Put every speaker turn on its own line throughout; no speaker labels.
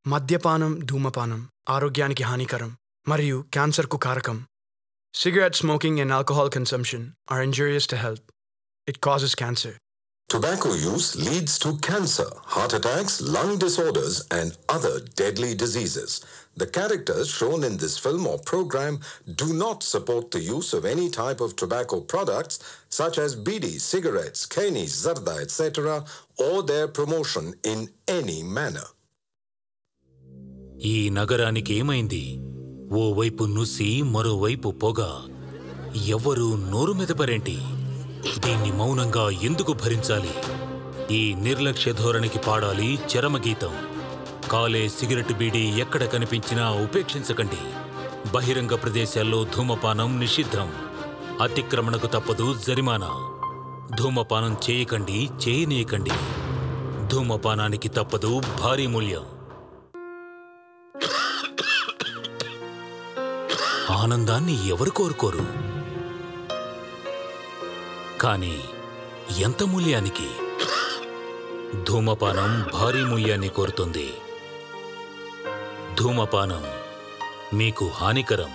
మద్యపానం ధూమపానం ఆరోగ్యానికి హానికరం మరియు క్యాన్సర్కు కారకం Cigarette smoking and alcohol consumption are injurious to health. It causes cancer.
Tobacco use leads to cancer, heart attacks, lung disorders, and other deadly diseases. The characters shown in this film or program do not support the use of any type of tobacco products such as bidi, cigarettes, kani, zarda, etc., or their promotion in any manner.
ఈ నగరానికి ఏమైంది ఓవైపు నుసి మరోవైపు పొగ ఎవ్వరూ నోరు మెదపరేంటి దీన్ని మౌనంగా ఎందుకు భరించాలి ఈ నిర్లక్ష్య ధోరణికి పాడాలి చరమగీతం కాలే సిగరెట్ బీడీ ఎక్కడ కనిపించినా ఉపేక్షించకండి బహిరంగ ప్రదేశాల్లో ధూమపానం నిషిద్ధం అతిక్రమణకు తప్పదు జరిమానా ధూమపానం చేయకండి చేయనీయకండి ధూమపానానికి తప్పదు భారీ మూల్యం ఆనందాన్ని ఎవరు కోరుకోరు కానీ ఎంత మూల్యానికి ధూమపానం భారీ మూల్యాన్ని కోరుతుంది ధూమపానం మీకు హానికరం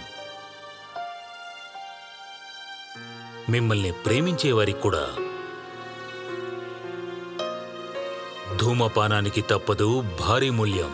మిమ్మల్ని ప్రేమించే వారికి కూడా ధూమపానానికి తప్పదు భారీ మూల్యం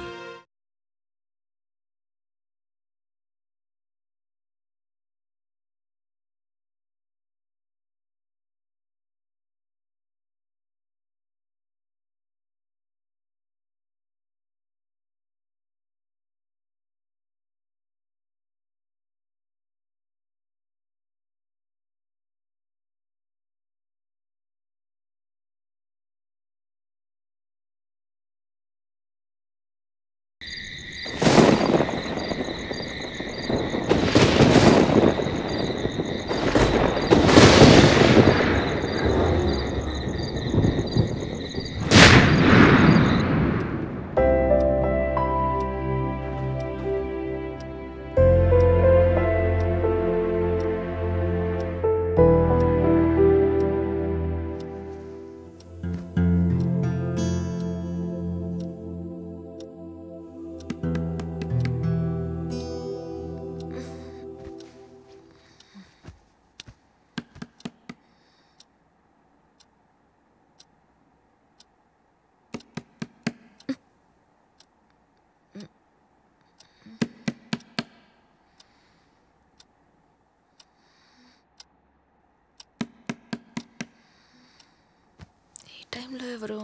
ఈ టైంలో ఎవరు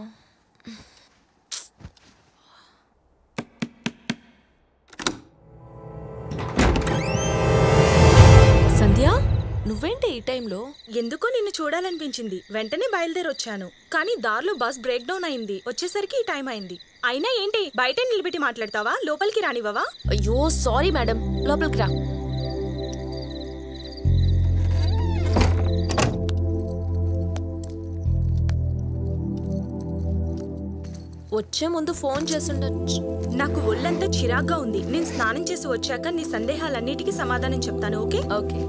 సంధ్య నువ్వేంటి ఈ టైంలో
ఎందుకో నిన్ను చూడాలనిపించింది వెంటనే బయలుదేరొచ్చాను కానీ దారిలో బస్ బ్రేక్ డౌన్ అయింది వచ్చేసరికి ఈ టైం అయింది అయినా ఏంటి బయట నిలబెట్టి మాట్లాడతావా లోపలికి రానివ్వవా
అయ్యో సారీ మేడం లోపలికి రా వచ్చే ముందు ఫోన్ చేసుండొచ్చు
నాకు ఒళ్ళంతా చిరాగ్గా ఉంది నేను స్నానం చేసి వచ్చాక నీ సందేహాలన్నిటికీ సమాధానం చెప్తాను ఓకే
ఓకే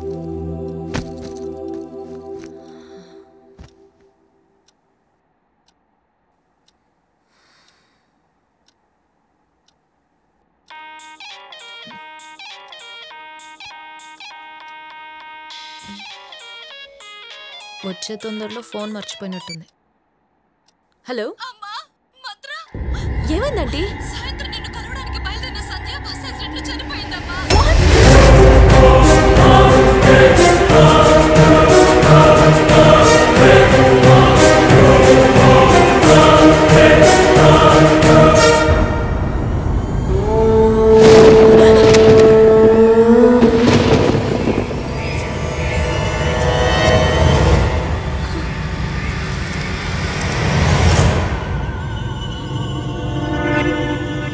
వచ్చే తొందరలో ఫోన్ మర్చిపోయినట్టుంది హలో
అమ్మా మద్ర
ఏమైందండి
సాయంత్రం నిన్ను కలవడానికి బయలుదేరిన సంధ్య బస్ యాక్సిడెంట్ లో చనిపోయిందమ్మా
ఆ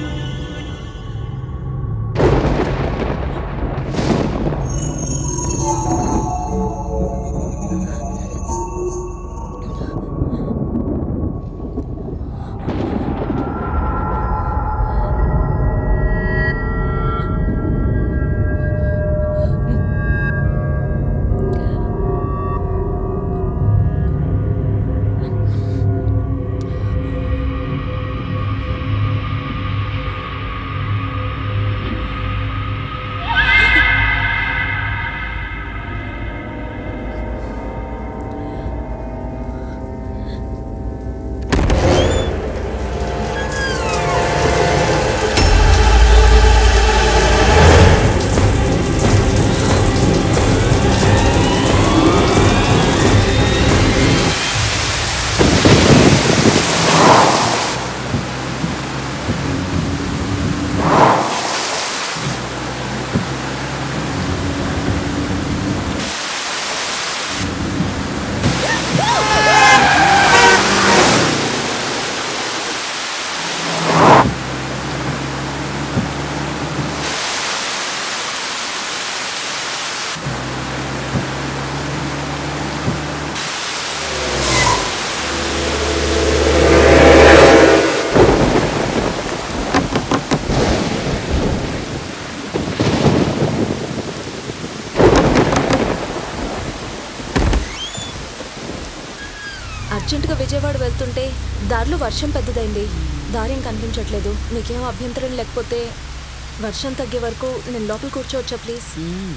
అర్జెంటుగా విజయవాడ వెళ్తుంటే దారిలో వర్షం పెద్దదైంది దారేం కనిపించట్లేదు మీకేం అభ్యంతరం లేకపోతే వర్షం తగ్గే వరకు నేను లోపల కూర్చోవచ్చా ప్లీజ్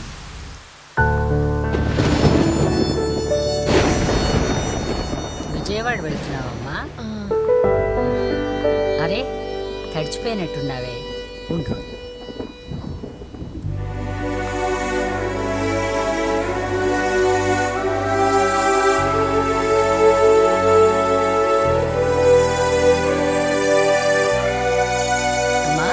విజయవాడ వెళ్తున్నావమ్మా అరే తడిచిపోయినట్టున్నావే ఉండు అమ్మా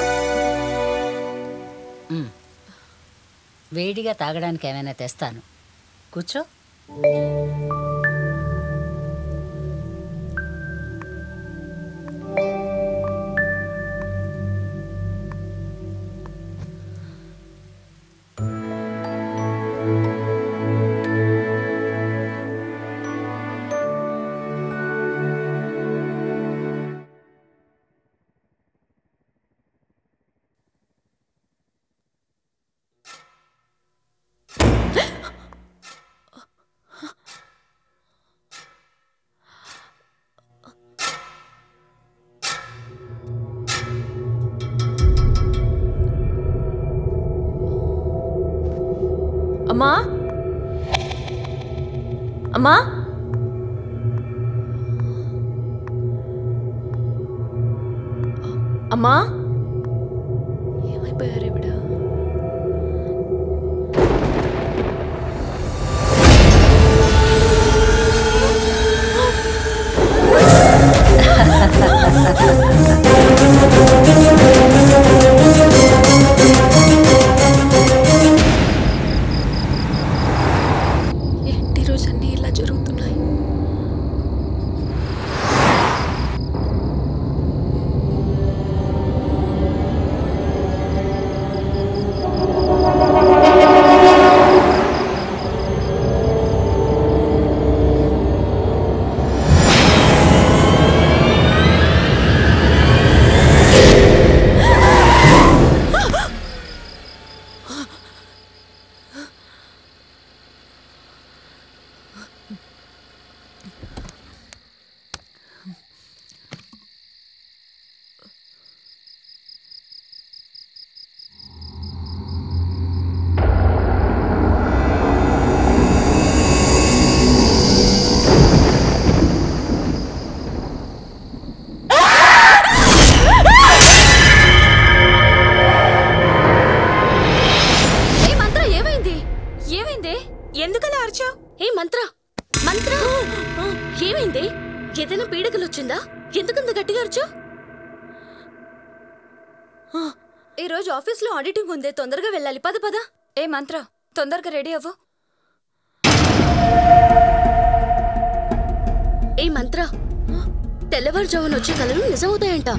ఉమ్. వేడిగా తాగడానికి ఏమైనా తెస్తాను కూర్చో
అమ్మా అమ్మా అమ్మా ఏమైపోయారు ఇవిడ ఏంటి రోజు అన్నీ ఇలా జరుగుతున్నాయి ఏ మంత్ర ఏమైంది ఏమైంది
ఎందుకలా అరిచావు
ఏ మంత్ర మంత్ర ఏమైంది ఏదైనా పీడకలు వచ్చిందా ఎందుకంత గట్టిగా అరచు ఈ రోజు ఆఫీస్లో ఆడిటింగ్ ఉంది తొందరగా వెళ్ళాలి పద పద ఏ మంత్ర తొందరగా రెడీ అవ్వు ఏ మంత్ర తెల్లవారుజామున వచ్చే కళలు నిజమవుతాయంట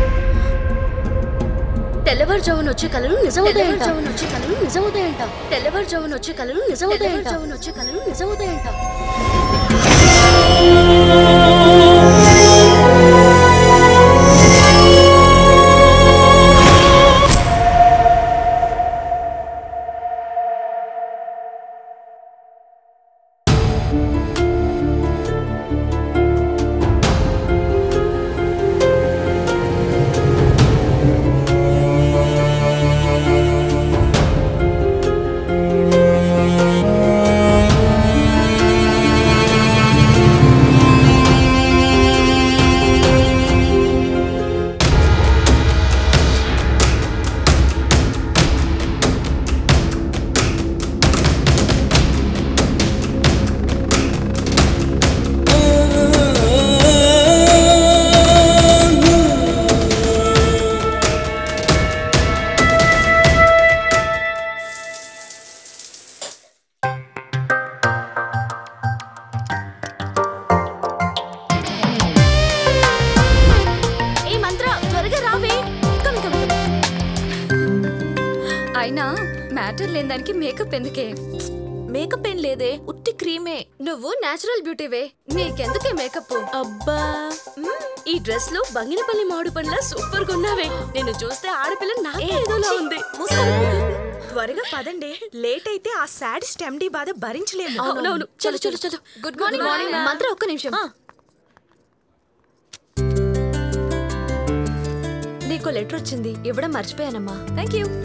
తెల్లవారుజామున వచ్చే కళలు నిజమవుతాయంట తెల్లవారుజామున వచ్చే కళలు నిజమవుతాయంట తెల్లవారుజామున వచ్చే కళలు నిజమవుతాయంట తెల్లవారుజామున వచ్చే కళలు నిజమవుతాయంట
ఆ
అయినా మ్యాటర్ లేని దానికి మేకప్ ఎందుకే
మేకప్ ఏం లేదే ఉట్టి క్రీమే
నువ్వు నేచురల్ బ్యూటీవే నీకెందుకే మేకప్
అబ్బా మ్మ్. ఈ డ్రెస్ లో బంగినపల్లి మామిడి పండ్ల సూపర్ గా ఉన్నావే నేను చూస్తే ఆడపిల్ల నాకే ఏదోలా ఉంది త్వరగా పదండి లేట్ అయితే ఆ సాడ్ స్టెమ్డీ బాధ భరించలేము
అవునవును చలో చలో చలో గుడ్ మార్నింగ్ మార్నింగ్ మంత్ర ఒక్క నిమిషం
నీకు లెటర్ వచ్చింది ఇవ్వడం మర్చిపోయానమ్మా
థ్యాంక్ యూ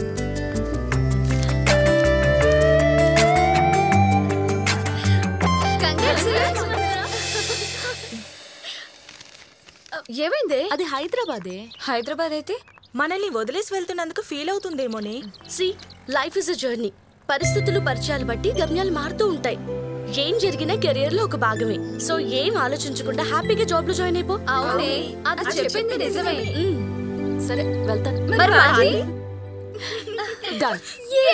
ఏమైంది
అది హైదరాబాదే
హైదరాబాద్ అయితే
మనల్ని వదిలేసి వెళ్తున్నందుకు ఫీల్ అవుతుందేమోనే
see life is a journey పరిస్థితులు పరిచయాలు బట్టి గమ్యాలు మారుతూ ఉంటాయి ఏం జరిగినా కెరియర్ లో ఒక భాగమే సో ఏం ఆలోచించకుండా హ్యాపీగా జాబ్ లో జాయిన్ అయిపో
అవునే అది చెప్పింది నిజమే
సరే వెళ్తాను
మరి మాది?
Done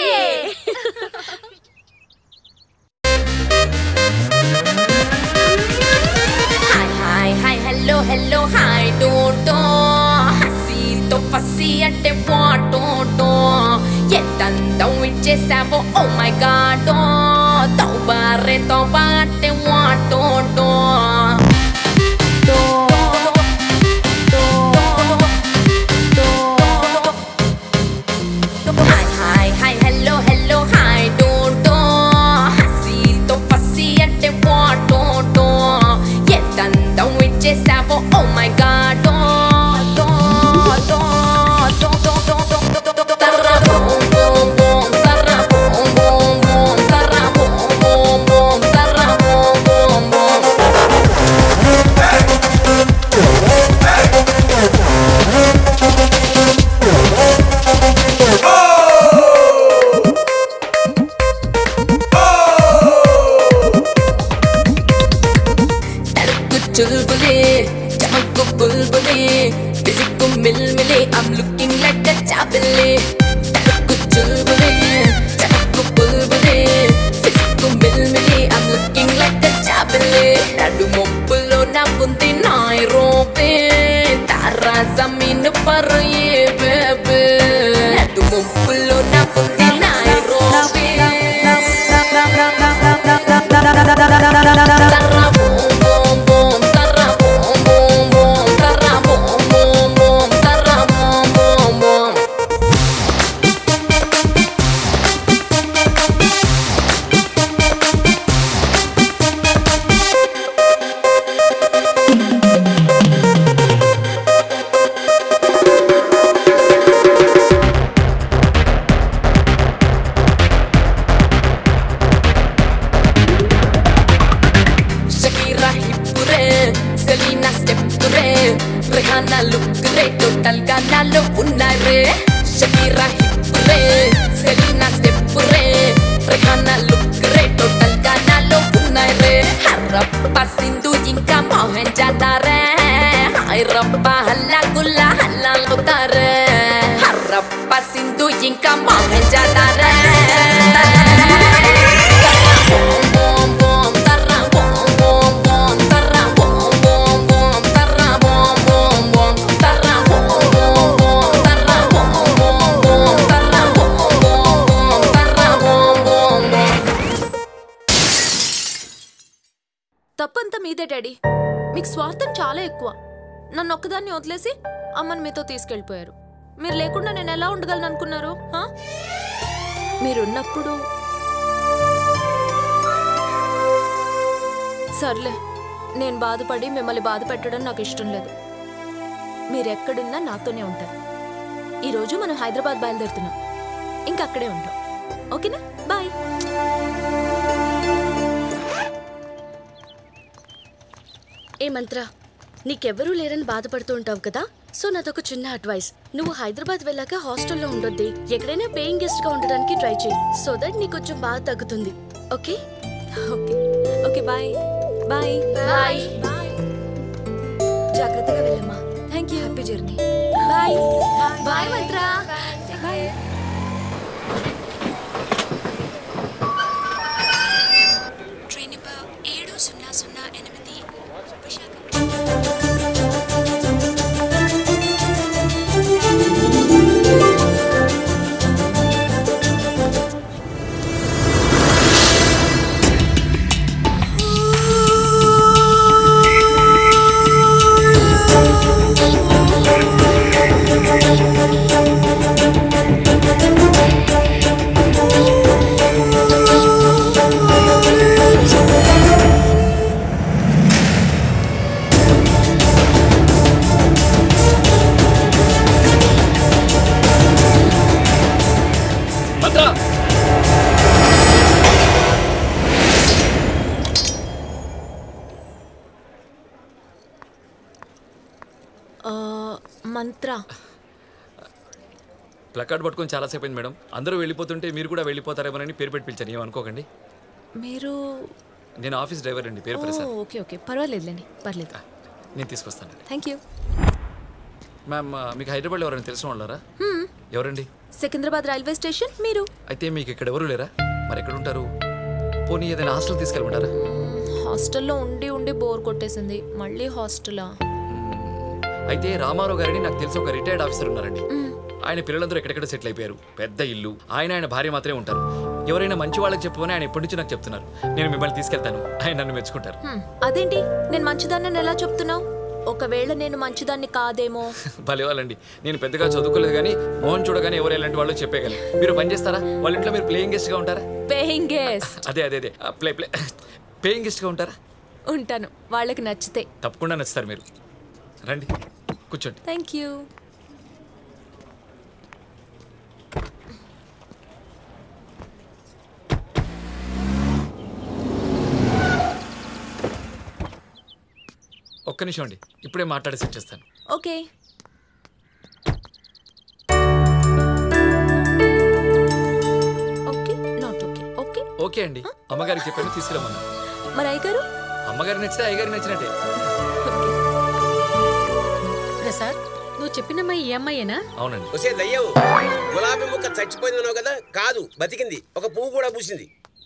Hi, hi, hi, hello, hello, hi, Dodo. హసీతో ఫసి అంటే వాటో ఎంతంతం ఇచ్చేసావో ఓ మై గాడ్ తౌబారే తౌబా అంటే వాటో Hi, hi, hi, hello, hello, hi, Dodo. హసీతో ఫసి అంటే వాటో ఎంతంతం ఇచ్చేసావో ఓ మై గాడ్ తడుకు చుల్బులే చమకు బుల్బులే ఫిజిక్కు మిల్మిలే ఐమ్ లుకింగ్ లైక్ అ చాబిలే తడుకు చుల్బులే చమకు బుల్బులే ఫిజిక్కు మిల్మిలే ఐమ్ లుకింగ్ లైక్ అ చాబిలే నడు మొప్పులో నా ఉంది నాయ్ రోపే తారా జమీన్ పర్ ఏ బేబే నడు మొప్పులో నా ఉంది నాయ్ రోపే Shakira hippure, Selena steppure, Rihanna lookre, total గా నాలో ఉన్నారే Shakira hippure, Selena steppure, Rihanna lookre, total గా నాలో ఉన్నారే హరప్ప సింధు ఇంకా మోహన్ జాదారే హైరప్ప హల్లా గుల్లా హల్లాలుతారే హరప్ప సింధు ఇంకా మోహన్ జాదారే
తప్పంతా మీదే డాడీ మీకు స్వార్థం చాలా ఎక్కువ నన్ను ఒక్కదాన్ని వదిలేసి అమ్మని మీతో తీసుకెళ్ళిపోయారు మీరు లేకుండా నేను ఎలా ఉండగలను అనుకున్నారు హా? మీరున్నప్పుడు సర్లే నేను బాధపడి మిమ్మల్ని బాధ పెట్టడం నాకు ఇష్టం లేదు మీరు ఎక్కడున్నా నాతోనే ఉంటారు ఈరోజు మనం హైదరాబాద్ బయలుదేరుతున్నాం ఇంకా అక్కడే ఉంటాం ఓకేనా బాయ్
ఏ మంత్ర నీకెవ్వరూ లేరని బాధపడుతూ ఉంటావు కదా సో నాదొక చిన్న అడ్వైస్ నువ్వు హైదరాబాద్ వెళ్ళాక హాస్టల్లో ఉండొద్ది ఎక్కడైనా పేయింగ్ గెస్ట్ గా ఉండడానికి ట్రై చేయి సో దట్ నీకు కొంచెం బాగా తగ్గుతుంది okay
okay okay bye bye
bye
జాగ్రత్తగా వెళ్ళమ్మా thank you happy journey
bye
bye Mantra bye
train number ఏడు సున్నా సున్నా ఎనిమిది విశాఖ
Thank
ప్లకార్డ్ పట్టుకొని చాలాసేపు అయింది మేడం అందరూ వెళ్ళిపోతుంటే మీరు కూడా వెళ్ళిపోతారేమోనని పేరు పెట్టి పిలిచాను ఏమనుకోకండి
మీరు
నేను ఆఫీస్ డ్రైవర్ అండి పేరు
ఓ,
ప్రసాద్
ఓకే ఓకే పర్వాలేదులేండి పర్లేదు
నేను తీసుకొస్తాను
థ్యాంక్ యూ
మ్యామ్ ఆ, మీకు హైదరాబాద్లో ఎవరైనా తెలిసిన వాళ్ళారా ఎవరండి
సికింద్రాబాద్ రైల్వే స్టేషన్ మీరు
అయితే మీకు ఇక్కడ ఎవరు లేరా మరి ఎక్కడ ఉంటారు పోనీ ఏదైనా హాస్టల్ తీసుకెళ్ళమంటారా
హాస్టల్లో ఉండి ఉండి బోర్ కొట్టేసింది మళ్ళీ హాస్టలా
అయితే రామారావు గారిని నాకు తెలిసి ఒక రిటైర్డ్ ఆఫీసర్ ఉన్నారండి ఆయన పిల్లలందరూ ఎక్కడెక్కడ సెటిల్ అయిపోయారు పెద్ద ఇల్లు ఆయన ఆయన భార్య మాత్రమే ఉంటారు ఎవరైనా మంచి వాళ్ళకి చెప్పుకొని ఆయన ఎప్పటి నుంచి నాకు చెప్తున్నారు నేను మిమ్మల్ని తీసుకెళ్తాను ఆయన నన్ను మెచ్చుకుంటారు
హ్మ్, అదేంటి నేను మంచిదాన్ని ఎలా చెప్తున్నావు ఒకవేళ నేను మంచిదాన్ని కాదేమో
భలేవాళ్ళండి నేను పెద్దగా చదువుకోలేదు కానీ మోహన్ చూడగానే ఎవరు ఎలాంటి వాళ్ళు చెప్పేయగలరు మీరు పని చేస్తారా వాళ్ళ ఇంట్లో మీరు ప్లేయింగ్ గెస్ట్గా ఉంటారా
పేయింగ్ గెస్ట్
అదే అదే అదే ప్లే ప్లే పేయింగ్ గెస్ట్గా ఉంటారా
ఉంటాను వాళ్ళకి నచ్చితే
తప్పకుండా నచ్చుతారు మీరు రండి కూర్చోండి
థ్యాంక్ యూ
ఒక్క నిమిషం అండి ఇప్పుడే మాట్లాడి సెట్ చేస్తాను
okay okay not okay okay
okay అండి అమ్మగారికి చెప్పాను తీసుకురమ్మన్నా
మరి అయ్యగారు
అమ్మగారికి నచ్చితే అయ్యగారికి నచ్చినట్టే
ప్రసాద్ నువ్వు చెప్పిన మా ఈ అమ్మాయేనా
అవునండి
వసే దయ్యవు గులాబీ ముక్క చచ్చిపోయిందన్నావు కదా కాదు బతికింది ఒక పువ్వు కూడా పూసింది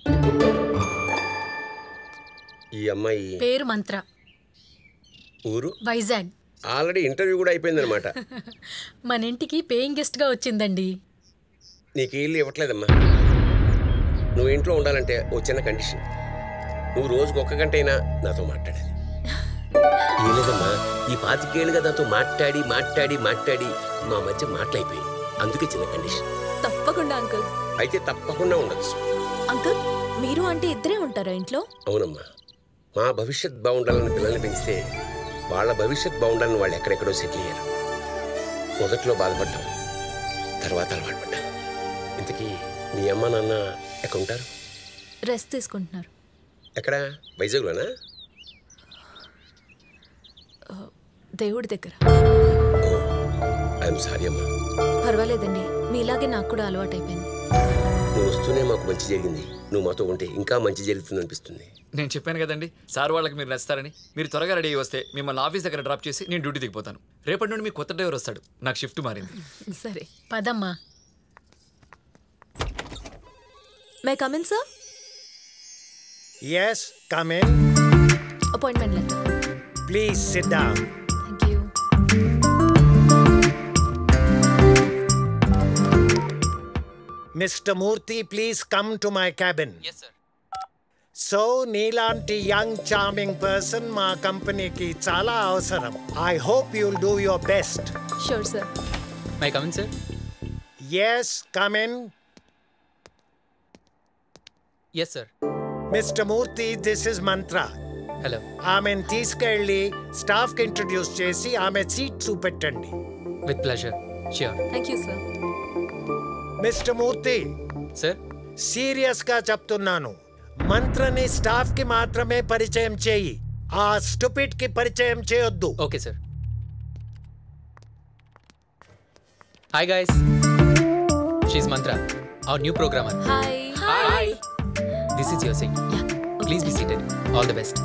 ఈ అమ్మాయి
పేరు మంత్ర
ఊరు
వైజాగ్
ఆల్రెడీ ఇంటర్వ్యూ కూడా అయిపోయిందనమాట
మన ఇంటికి పేయింగ్ గెస్ట్ గా వచ్చిందండి
నీకు ఇల్లు ఇవ్వట్లేదమ్మా నువ్వు ఇంట్లో ఉండాలంటే ఓ చిన్న కండిషన్ నువ్వు రోజుకు ఒక్క గంట అయినా నాతో మాట్లాడాలి ఏం లేదమ్మా ఈ పాతికేళ్ళుగా నాతో మాట్లాడి మాట్లాడి మాట్లాడి మా మధ్య మాటలైపోయాయి అందుకే చిన్న కండిషన్
తప్పకుండా అంకుల్
అయితే తప్పకుండా ఉండొచ్చు
అంకుల్ మీరు అంటే ఇద్దరే ఉంటారా ఇంట్లో
అవునమ్మా మా భవిష్యత్ బాగుండాలని పిల్లల్ని పెంచితే వాళ్ళ భవిష్యత్ బాగుండాలని వాళ్ళు ఎక్కడెక్కడో సెటిల్ అయ్యారు మొదట్లో బాధపడ్డాం తర్వాత అలవాటు పడ్డాం ఇంతకీ మీ అమ్మ నాన్న ఎక్కడ ఉంటారు
రెస్ట్ తీసుకుంటున్నారు
ఎక్కడ వైజాగ్లోనా
దేవుడి దగ్గర
ఐఎమ్ సారీ అమ్మా
పర్వాలేదండి మీలాగే నాకు కూడా అలవాటైపోయింది
నువ్వు వస్తూనే మాకు మంచి జరిగింది నువ్వు మాతో ఉంటే ఇంకా మంచి జరుగుతుంది అనిపిస్తుంది
నేను చెప్పాను కదండి సార్ వాళ్ళకి మీరు నచ్చుతారని మీరు త్వరగా రెడీ అయ్యి వస్తే మిమ్మల్ని ఆఫీస్ దగ్గర డ్రాప్ చేసి నేను డ్యూటీ దిగిపోతాను రేపటి నుండి మీ కొత్త డ్రైవర్ వస్తాడు నాకు షిఫ్ట్ మారింది
సరే
పదమ్మా
may come in sir
Yes, come in.
Appointment letter
Please sit down.
Thank you
Mr. Murthy, please come to my cabin. Yes, sir. So నీలాంటి యంగ్ చార్మింగ్ పర్సన్ మా కంపెనీకి చాలా అవసరం I hope you'll do your best
sure sir
may come in sir
yes come in
yes sir
mister Murthy this is Mantra
hello
ఆమెను తీసుకెళ్ళి స్టాఫ్కి introduce చేసి ఆమె సీట్ చూపెట్టండి
with pleasure sure
thank you sir
mister Murthy
sir
సీరియస్గా చెప్తున్నాను మంత్రని స్టాఫ్కి మాత్రమే పరిచయం చేయి ఆ స్టూపిడ్కి పరిచయం చేయొద్దు
okay sir hi guys she's Mantra our new programmer
hi
hi this is your seat please be seated all the best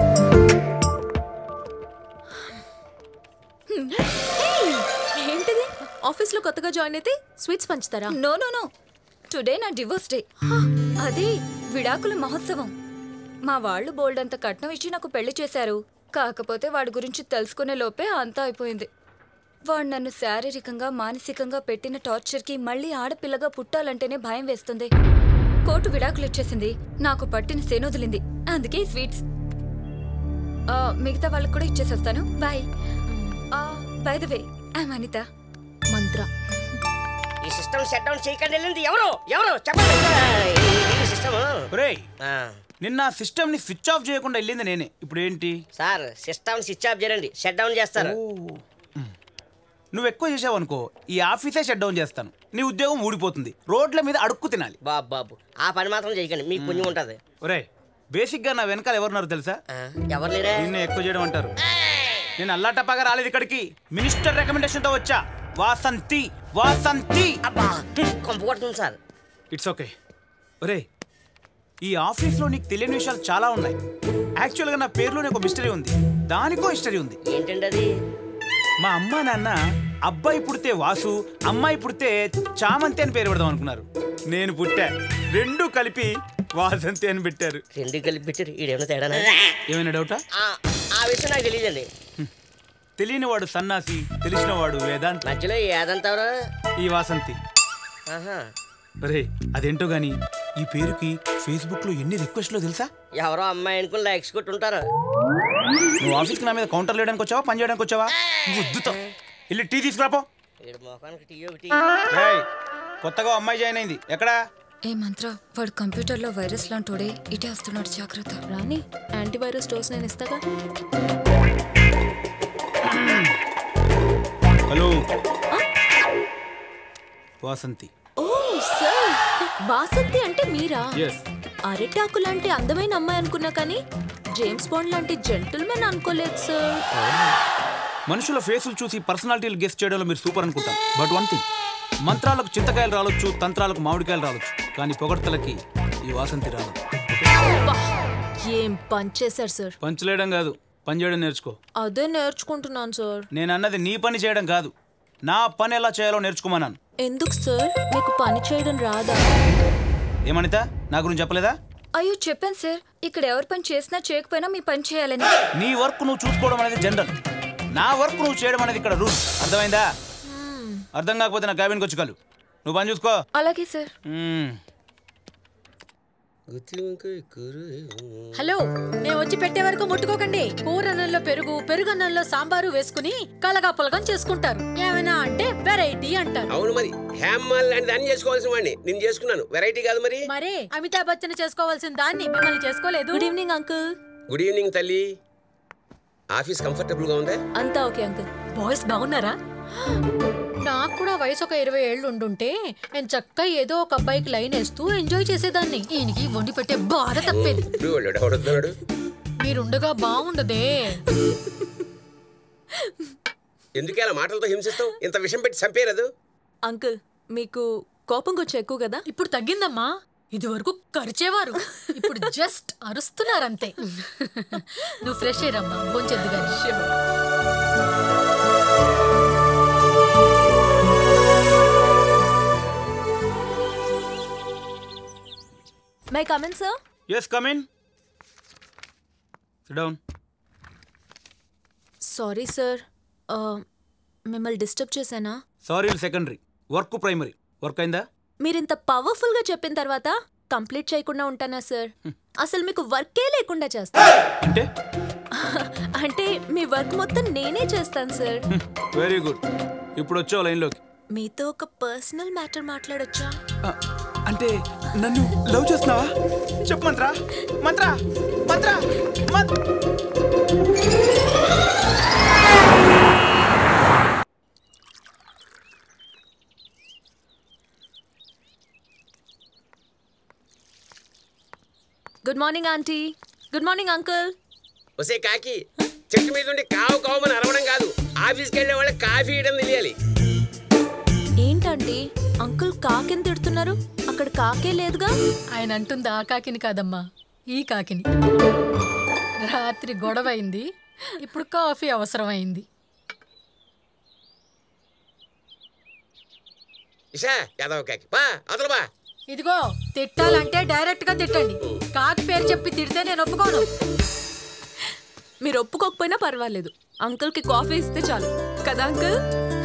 ఏంటిది ఆఫీస్లో కొత్తగా జాయిన్ అయితే స్వీట్స్ పంచుతారా
నో నో నో టుడే నా డివోర్స్ డే అదే విడాకుల మహోత్సవం మా వాళ్ళు బోల్డ్ అంత కట్నం ఇచ్చి నాకు పెళ్లి చేశారు కాకపోతే వాడి గురించి తెలుసుకునే లోపే అంతా అయిపోయింది వాడు నన్ను శారీరకంగా మానసికంగా పెట్టిన టార్చర్కి మళ్ళీ ఆడపిల్లగా పుట్టాలంటేనే భయం వేస్తుంది కోర్టు విడాకులు ఇచ్చేసింది నాకు పట్టిన సేనొదిలింది అందుకే ఈ స్వీట్స్ ఆ, మిగతా వాళ్ళకి కూడా ఇచ్చేసేస్తాను bye by the way I Anitha
Mantra
ఈ సిస్టమ్ షట్ డౌన్ చేయకండి వెళ్ళింది ఎవరు ఎవరు చెప్పండి ఈ సిస్టమ్
ఒరేయ్ నిన్న సిస్టమ్ ని స్విచ్ ఆఫ్ చేయకుండా వెళ్ళింది నేనే ఇప్పుడు ఏంటి
సార్ సిస్టమ్ స్విచ్ ఆఫ్ చేయండి షట్ డౌన్ చేస్తారు
నువ్వు ఎక్కువ చేసావు అనుకో ఈ ఆఫీసే షట్ డౌన్ చేస్తాను నీ ఉద్యోగం ఊడిపోతుంది రోడ్ల మీద అడుక్కు తినాలి
బాబు బాబు ఆ పని మాత్రం చేయకండి మీకు పుణ్యం ఉంటది
ఒరే బేసిక్ గా నా వెనకాల ఎవరున్నారు తెలుసా
ఎవరు లేరే
నిన్ను ఎక్కువ చేయడం అంటారు నేను అల్లాటప్పగా రాలేదు ఇక్కడికి మినిస్టర్ రికమెండేషన్ తో వచ్చా వాసంతి వాసంతి
అబ్బా కొంప కొడుతుంది సార్
ఇట్స్ ఓకే ఒరే ఈ ఆఫీస్లో నీకు తెలియని విషయాలు చాలా ఉన్నాయి యాక్చువల్గా నా పేరులోనే ఒక మిస్టరీ ఉంది దానికో హిస్టరీ ఉంది
ఏంటండి అది
మా అమ్మ నాన్న అబ్బాయి పుడితే వాసు అమ్మాయి పుడితే చామంతి అని పేరు పెడదాం అనుకున్నారు నేను పుట్టా రెండు కలిపి వాసంతి అని పెట్టారు
రెండు కలిపి పెట్టారు ఈడేమైనా తేడానా
ఏమైనా డౌటా
ఆ, ఆ విషయం నాకు తెలియదండి
తెలియని వాడు సన్నాసి తెలిసిన వాడు వేదాంత
మధ్యలో ఏదంటారు
ఈ వాసంతి
ఆహా
రే అదేంటో గాని ఈ పేరుకి ఫేస్బుక్ లో ఎన్ని రిక్వెస్ట్లో తెలుసా
ఎవరో అమ్మాయి అనుకుని లైక్స్ కొట్టుంటారు
నువ్వు ఆఫీస్కి నా మీద కౌంటర్ లేయడానికి వచ్చావా పని చేయడానికి వచ్చావా వద్దుతో వెళ్ళి టీ తీసుకురాపో
ఈడు మొఖానికి టీ ఒకటి
ఏయ్, కొత్తగా ఓ అమ్మాయి జాయిన్ అయింది ఎక్కడా
ఏ మంత్ర వాడు కంప్యూటర్లో వైరస్ లాంటోడే ఇటే వస్తున్నాడు జాగ్రత్త
రాని యాంటీవైరస్ డోస్ నేను ఇస్తాగా
hello Vasanthi
oh sir Vasanthi అంటే మీరా
ఎస్
అరిటాకు లాంటి అందమైన అమ్మాయి అనుకున్నా కానీ జేమ్స్ బాండ్ లాంటి జెంటిల్మెన్ అనుకోలేదు సార్
మనుషుల ఫేసులు చూసి పర్సనాలిటీలు గెస్ట్ చేయడంలో మీరు సూపర్ అనుకుంటాం బట్ వన్ థింగ్ మంత్రాలకు చింతకాయలు రాలొచ్చు తంత్రాలకు మామిడికాయలు రాలొచ్చు కానీ పొగడ్తలకి ఈ వాసంతి రాదు
అబ్బా, ఏం పని చేశారు సార్
పంచలేయడం కాదు పని చేయడం నేర్చుకో
అదే నేర్చుకుంటున్నాను సార్
నేను అన్నది నీ పని చేయడం కాదు నా పని ఎలా చేయాలో నేర్చుకోమన్నాను
ఎందుకు సార్ మీకు పని చేయడం రాదా
ఏమనిత నా గురించి చెప్పలేదా
అయ్యో చెప్పాను సార్ ఇక్కడ ఎవరి పని చేసినా చేయకపోయినా మీ పని చేయాలని
నీ వర్క్ నువ్వు చూసుకోవడం అనేది జనరల్ నా వర్క్ నువ్వు చేయడం అనేది ఇక్కడ రూల్ అర్థమైందా అర్థం కాకపోతే నా క్యాబిన్కి వచ్చి కలు నువ్వు పని చూసుకో
అలాగే సార్
మ్మ్.
హలో నేను వచ్చి పెట్టే వరకు ముట్టుకోకండి కూర అన్నంలో పెరుగు పెరుగు అన్నంలో సాంబారు వేసుకుని కలగా పులగం చేసుకుంటారు ఏమైనా అంటే వెరైటీ అంటారు
అవును మరి హేమాల్ లాంటి దాన్ని చేసుకోవాల్సిన వాడిని నేను చేసుకున్నాను వెరైటీ కాదు మరి
మరే అమితాబ్ బచ్చన్ చేసుకోవాల్సిన దాన్ని మిమ్మల్ని చేసుకోలేదు
good evening uncle
good evening తల్లి ఆఫీస్ కంఫర్టబుల్ గా ఉందా
అంతా ఓకే అంకుల్
బాయ్స్ బాగున్నారా నాకు కూడా వయసు ఒక ఇరవై ఏళ్ళు ఉండుంటే నేను చక్కగా ఏదో ఒక అబ్బాయికి లైన్ వేస్తూ ఎంజాయ్ చేసేదాన్ని ఈయనకి వండి పెట్టే బాధ తప్పేది
ఇప్పుడు వాళ్ళు ఎవడొస్తున్నాడు
మీరుండగా బాగుండదే
ఎందుకే అలా మాటలతో హింసిస్తాం ఇంత విషయం పెట్టి చంపేరదు
అంకుల్ మీకు కోపం కొంచెం ఎక్కువ కదా
ఇప్పుడు తగ్గిందమ్మా ఇది వరకు కరిచేవారు ఇప్పుడు జస్ట్ అరుస్తున్నారంతే నువ్వు ఫ్రెష్ అయ్యరమ్మా భోంచెద్దు గాని
may come in sir
yes come in down
sorry sir మిమ్మల్ని డిస్టర్బ్ చేశానా
sorry secondary work primary work అయిందా
మీరు ఇంత పవర్ఫుల్ గా చెప్పిన తర్వాత కంప్లీట్ చేయకుండా ఉంటానా సార్ అసలు మీకు వర్కే లేకుండా చేస్తా
అంటే
అంటే మీ వర్క్ మొత్తం నేనే చేస్తాను సార్
వెరీ గుడ్ ఇప్పుడు వచ్చావు లైన్లోకి
మీతో ఒక పర్సనల్ మ్యాటర్ మాట్లాడొచ్చా
అంటే నన్ను లవ్ చేస్తున్నావా చెప్పు mantra Mantra Mantra Mantra
good morning aunty good morning uncle
వసే కాకి చెట్టు మీద ఉండి కావు కావమని అరవడం కాదు ఆఫీస్కి వెళ్ళే వాళ్ళకి కాఫీ ఇవ్వడం తెలియాలి
ఏంటండి అంకుల్ కాకిని తిడుతున్నారు అక్కడ కాకే లేదుగా
ఆయన అంటుంది ఆ కాకిని కాదమ్మా ఈ కాకిని రాత్రి గొడవ అయింది ఇప్పుడు కాఫీ అవసరమైంది
ఇషా యాదవ్ కాకి బా అతలు బా
ఇదిగో తిట్టాలంటే డైరెక్ట్ గా తిట్టండి కాకి పేరు చెప్పి తిడితే నేను ఒప్పుకోను
మీరు ఒప్పుకోకపోయినా పర్వాలేదు అంకుల్కి కాఫీ ఇస్తే చాలు కదా అంకుల్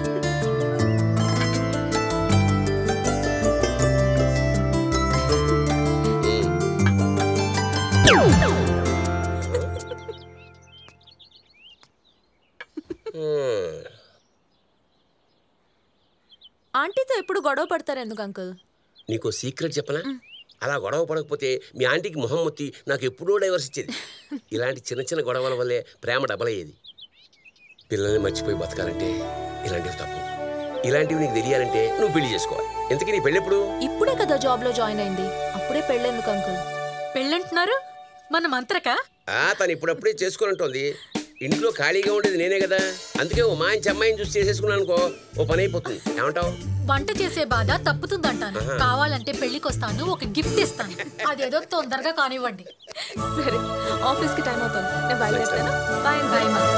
ఆంటీతో ఎప్పుడు గొడవ పడతారు ఎందుకు అంకుల్
నీకు సీక్రెట్ చెప్పనా అలా గొడవ పడకపోతే మీ ఆంటీకి మొహం మొత్తి నాకు ఎప్పుడో డైవర్స్ ఇచ్చేది ఇలాంటి చిన్న చిన్న గొడవల వల్లే ప్రేమ డబల్ అయ్యేది పిల్లల్ని మర్చిపోయి బతకాలంటే ఇలాంటివి తప్పు ఇలాంటివి నీకు తెలియాలంటే నువ్వు పెళ్లి చేసుకోవాలి ఎందుకని నీ పెళ్ళి ఎప్పుడు
ఇప్పుడే కదా జాబ్ లో జాయిన్ అయింది అప్పుడే పెళ్ళెందుకు అంకుల్
పెళ్ళంటున్నారు మన మంత్రక
ఆ తను ఇప్పుడప్పుడే చేసుకోనంటోంది ఇంట్లో ఖాళీగా ఉండేది నేనే కదా అందుకే ఓ మంచి అమ్మాయిని చూసి చేసేసుకున్నాను అనుకో ఓ పని అయిపోతుంది ఏమంటావు
వంట చేసే బాధ తప్పుతుందంటాను
ఆహా.
కావాలంటే పెళ్లికి వస్తాను ఒక గిఫ్ట్ ఇస్తాను అదేదో తొందరగా కానివ్వండి
సరే ఆఫీస్కి టైం అవుతుంది నేను బయలుదేరుతాను బాయ్
బాయ్ మా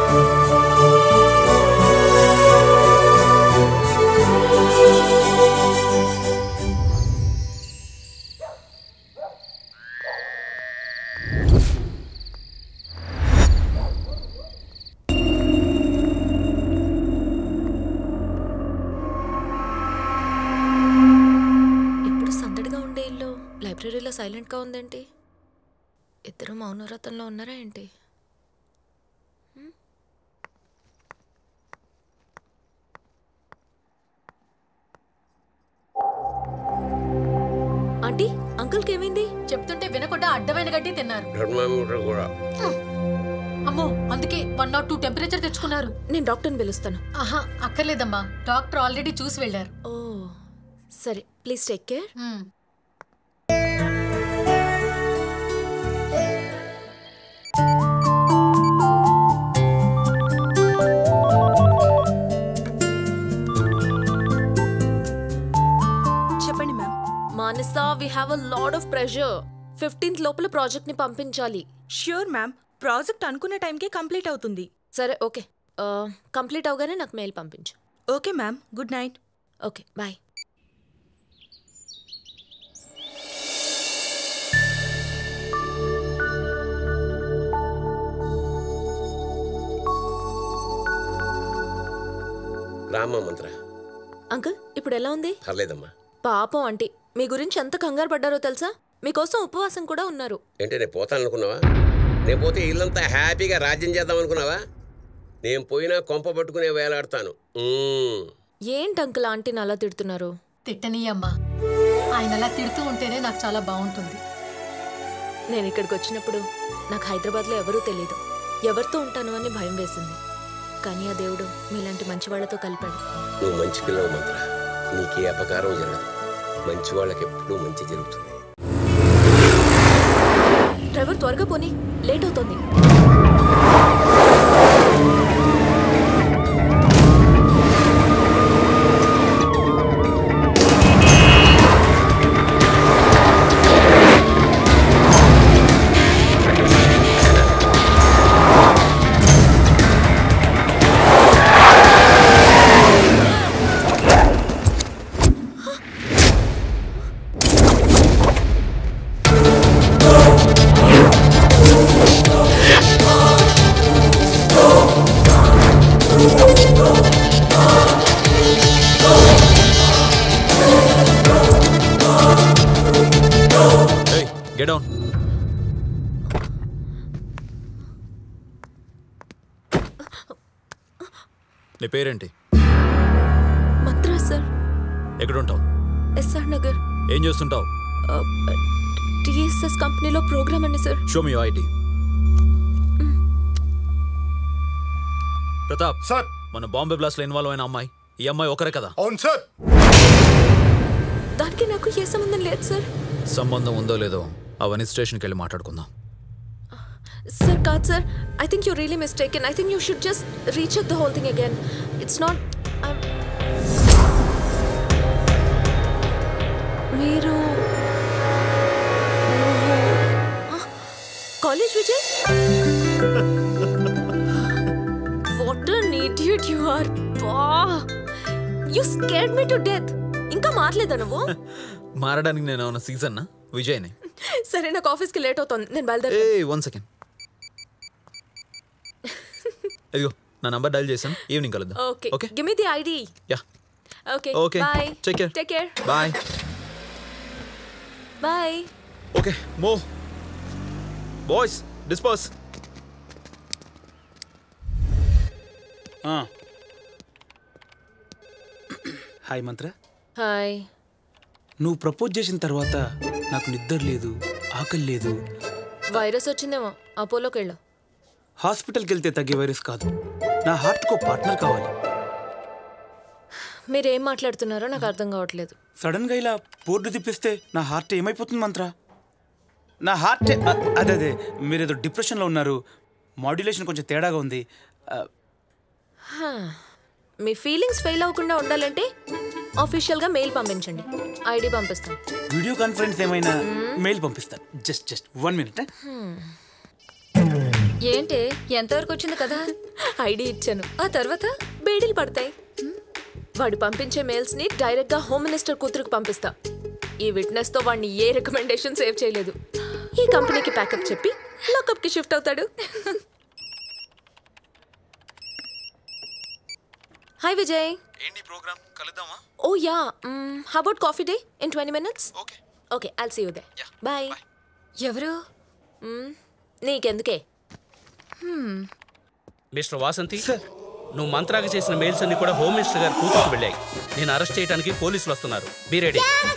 ఇప్పుడు సందడిగా ఉండే ఇల్లు లైబ్రరీలో సైలెంట్గా ఉందేంటి ఇద్దరు మౌనవ్రతంలో ఉన్నారా ఏంటి హ్మ్? ఆంటీ అంకుల్కి ఏమైంది
చెప్తుంటే వినకుండా అడ్డమైన గడ్డి తిన్నారు
థర్మామీటర్ కూడా
అమ్మో అందుకే వన్ నాట్ టూ టెంపరేచర్ తెచ్చుకున్నారు
నేను డాక్టర్ని పిలుస్తాను
ఆహా అక్కర్లేదమ్మా డాక్టర్ ఆల్రెడీ చూసి వెళ్ళారు
ఓ సరే ప్లీజ్ టేక్ కేర్
చెప్పండి ma'am
Manasa we have a load of pressure fifteenth లోపల ప్రాజెక్ట్ ని పంపించాలి
ష్యూర్ మ్యామ్ ప్రాజెక్ట్ అనుకున్న టైంకే కంప్లీట్ అవుతుంది
సరే ఓకే కంప్లీట్ అవగానే నాకు మెయిల్ పంపించు
okay ma'am good night
okay bye
రామ్మా మంత్ర
అంకుల్ ఇప్పుడు ఎలా ఉంది
పర్లేదమ్మా
పాపం ఆంటీ మీ గురించి ఎంత కంగారు పడ్డారో తెలుసా మీకోసం ఉపవాసం కూడా ఉన్నారు
ఏంటి నేను పోతాను అనుకున్నావా నేను పోతే ఇల్లంతా హ్యాపీగా రాజ్యం చేద్దాం అనుకున్నావా నేను పోయినా కొంప పట్టుకునే వేలాడతాను మ్మ్.
ఏంటి అంకుల్ ఆంటీని అలా తిడుతున్నారు
తిట్టనీయమ్మా ఆయన అలా తిడుతూ ఉంటేనే నాకు చాలా బాగుంటుంది
నేను ఇక్కడికి వచ్చినప్పుడు నాకు హైదరాబాద్లో ఎవరూ తెలియదు ఎవరితో ఉంటాను అని భయం వేసింది కానీ ఆ దేవుడు మీలాంటి మంచి వాళ్ళతో కలిపాడు
నువ్వు మంచి పిల్లవు మంత్ర నీకే అపకారం జరగదు మంచి వాళ్ళకి ఎప్పుడూ మంచి జరుగుతుంది
డ్రైవర్ త్వరగా పోనీ లేట్ అవుతుంది
గెట్ డౌన్ నీ పేరేంటి
మంత్రా సార్
ఎక్కడ ఉంటావు
ఎస్ఆర్ నగర్
ఏం చేస్తుంటావు
టిఎస్ఎస్ కంపెనీలో ప్రోగ్రామ్ అండి sir
show me IT Pratap
sir
మన బాంబే బ్లాస్ట్ లో ఇన్వాల్వ్ అయిన అమ్మాయి ఈ అమ్మాయి ఒకరే కదా
అవును సార్
దానికి నాకు ఏ సంబంధం లేదు సార్
సంబంధం ఉందో లేదో అవన్నీ స్టేషన్కి వెళ్ళి మాట్లాడుకుందాం
సార్ కాదు sir I think you really mistaken I think you should just recheck the whole thing again it's not మీరు college Vijay what an idiot you are బా you scared me to death ఇంకా మారలేదా నువ్వు
మారడానికి నేను ఏమన్నా సీజన్ విజయ్ని
సరే నాకు ఆఫీస్కి లేట్ అవుతుంది నేను బయలుదేరి
ఏ వన్ సెకండ్ ఇదిగో నా నంబర్ డైల్ చేశాను ఈవినింగ్ కలుద్దాం
okay
okay
give me the ID
ya
okay
okay
bye
take care
take care
bye
bye
okay మో boys disperse hi Mantra
hi
నువ్వు ప్రపోజ్ చేసిన తర్వాత నాకు నిద్ర లేదు ఆకలి లేదు
వైరస్ వచ్చిందేమో అపోలోకి వెళ్ళు
హాస్పిటల్కి వెళ్తే తగ్గే వైరస్ కాదు నా హార్ట్కో పార్ట్నర్ కావాలి
మీరేం మాట్లాడుతున్నారో నాకు అర్థం కావట్లేదు
సడన్ గా ఇలా బోర్డు తిప్పిస్తే నా హార్ట్ ఏమైపోతుంది మంత్ర నా హార్ట్ అదే అదే మీరేదో డిప్రెషన్లో ఉన్నారు మాడ్యులేషన్ కొంచెం తేడాగా ఉంది ఆ,
హా. మీ ఫీలింగ్స్ ఫెయిల్ అవ్వకుండా ఉండాలంటే ఆఫీషియల్గా మెయిల్ పంపించండి ఐడి పంపిస్తాను
వీడియో కాన్ఫరెన్స్ ఏమైనా మెయిల్ పంపిస్తాను జస్ట్ జస్ట్ వన్ మినిట్
ఏంటి ఎంతవరకు వచ్చింది కదా
ఐడి ఇచ్చాను
ఆ తర్వాత
బేడీలు పడతాయి వాడు పంపించే మెయిల్స్ ని డైరెక్ట్ గా హోమ్ మినిస్టర్ కూతురుకు పంపిస్తా ఈ విట్నెస్ తో వాడిని ఏ రికమెండేషన్ సేవ్ చేయలేదు ఈ కంపెనీకి ప్యాకప్ చెప్పి లాకప్ కి షిఫ్ట్ అవుతాడు హాయ్ విజయ్
ఏంటి ప్రోగ్రామ్ కలుద్దామా
oh ya about coffee day in twenty minutes okay okay I'll see you there bye
ఎవరు
నీకెందుకే
మిస్టర్ వాసంతి నువ్వు మంత్రాకి చేసిన మెయిల్స్ అన్ని కూడా హోమ్ మినిస్టర్ గారి కూతురుకు వెళ్ళాయి నేను అరెస్ట్ చేయడానికి పోలీసులు వస్తున్నారు be ready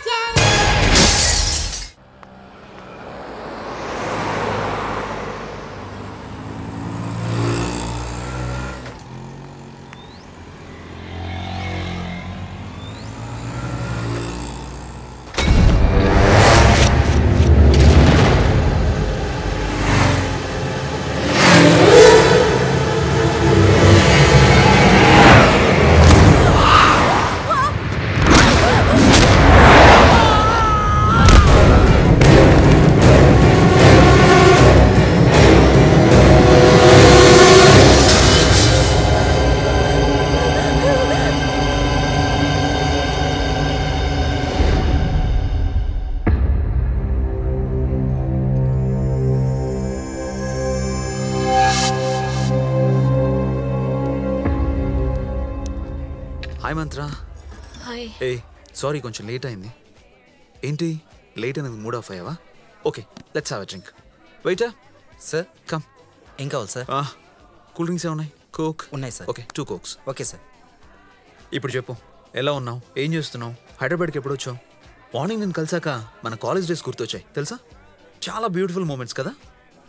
hi Mantra
hi
ఏ సారీ కొంచెం లేట్ అయింది ఏంటి లేట్ అనేది మూడ్ ఆఫ్ అయ్యావా okay let's have a drink వెయిటా
సార్
కమ్
ఏం కావాలి సార్
కూల్ డ్రింక్స్ ఏమున్నాయి కోక్
ఉన్నాయి sir
okay two cokes
okay sir
ఇప్పుడు చెప్పు ఎలా ఉన్నావు ఏం చేస్తున్నావు హైదరాబాద్కి ఎప్పుడు వచ్చావు మార్నింగ్ నేను కలిసాక మన కాలేజ్ డేస్ గుర్తొచ్చాయి తెలుసా చాలా బ్యూటిఫుల్ మూమెంట్స్ కదా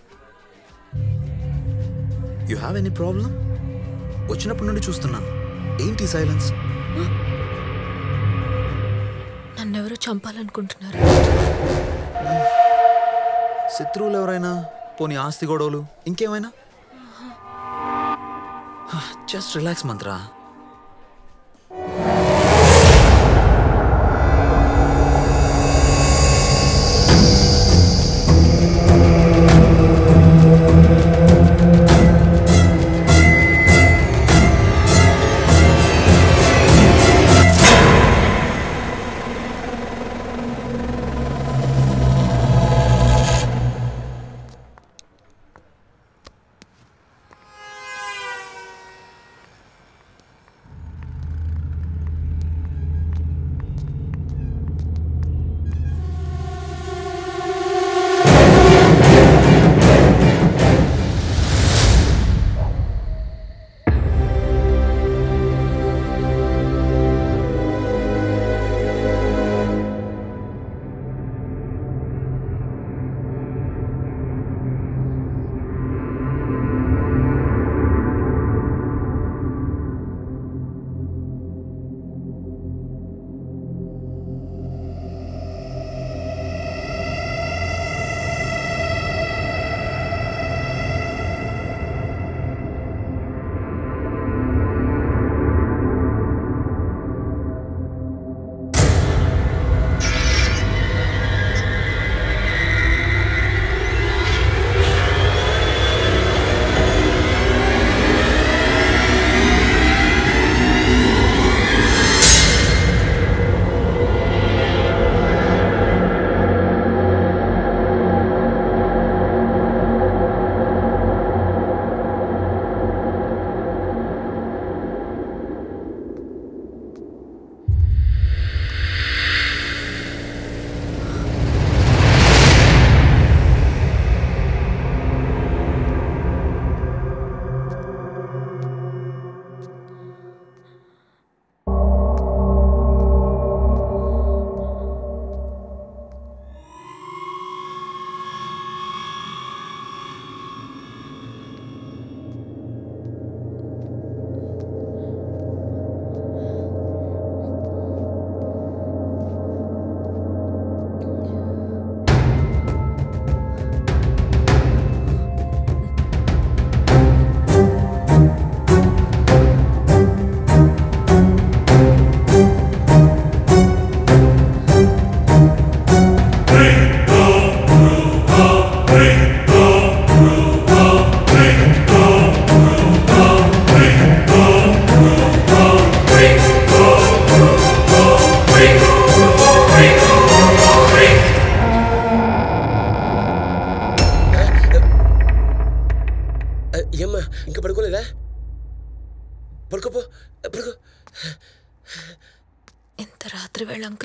యు హ్యావ్ ఎనీ ప్రాబ్లం వచ్చినప్పటి నుండి చూస్తున్నాను ఏంటి సైలెన్స్
నన్నెవరో చంపాలనుకుంటున్నారు
శత్రువులు ఎవరైనా పోనీ ఆస్తి గొడవలు ఇంకేమైనా జస్ట్ రిలాక్స్ మంత్రా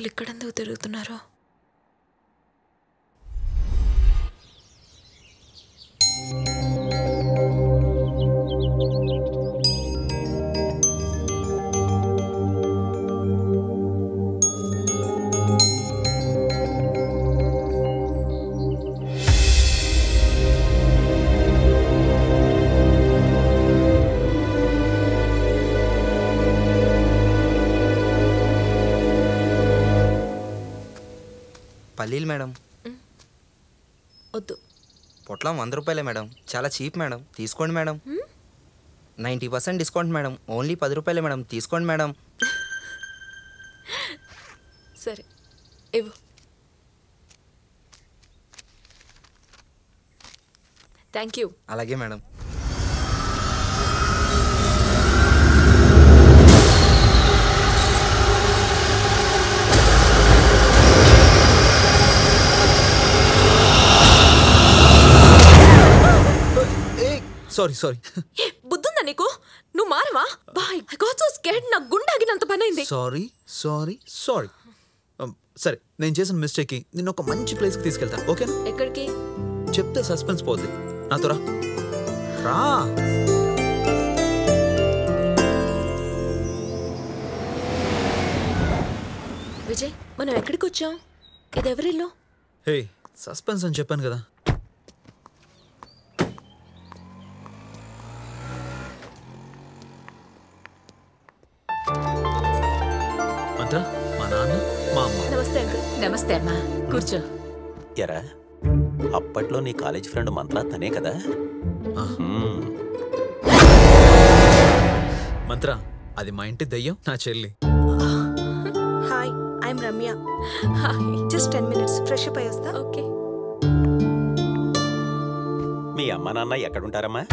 అంకుల్ ఇక్కడెందుకు తిరుగుతున్నారు
పల్లీలు మేడం
వద్దు
పొట్లం వంద రూపాయలే మేడం చాలా చీప్ మేడం తీసుకోండి madam ninety percent discount madam only పది రూపాయలే మేడం తీసుకోండి మేడం
సరే ఇవ్వు థ్యాంక్ యూ
అలాగే మేడం
సారీ సారీ
ఏ బుద్ధుందా నీకు నువ్వు మారవా boy I got so scared నా గుండె ఆగినంత పని అయింది
సారీ సారీ సారీ సరే నేను చేసిన మిస్టేక్కి నిన్ను ఒక మంచి ప్లేస్కి తీసుకెళ్తాను ఓకేనా
ఎక్కడికి
చెప్తే సస్పెన్స్ పోద్ది నాతో రా రా
విజయ్ మనం ఎక్కడికి వచ్చాం ఇది ఎవరిల్లు
హే సస్పెన్స్ అని చెప్పాను కదా మంత్ర మా నాన్న మా అమ్మ
నమస్తే అంకుల్
నమస్తే అమ్మా కూర్చో
ఎరా అప్పట్లో నీ కాలేజ్ ఫ్రెండ్ మంత్ర తనే కదా మ్మ్.
మంత్ర అది మా ఇంటి దయ్యం నా చెల్లి
hi I'm Ramya hi just ten minutes fresh up అయ్యి వస్తా
ఓకే
మీ అమ్మ నాన్న ఎక్కడుంటారమ్మా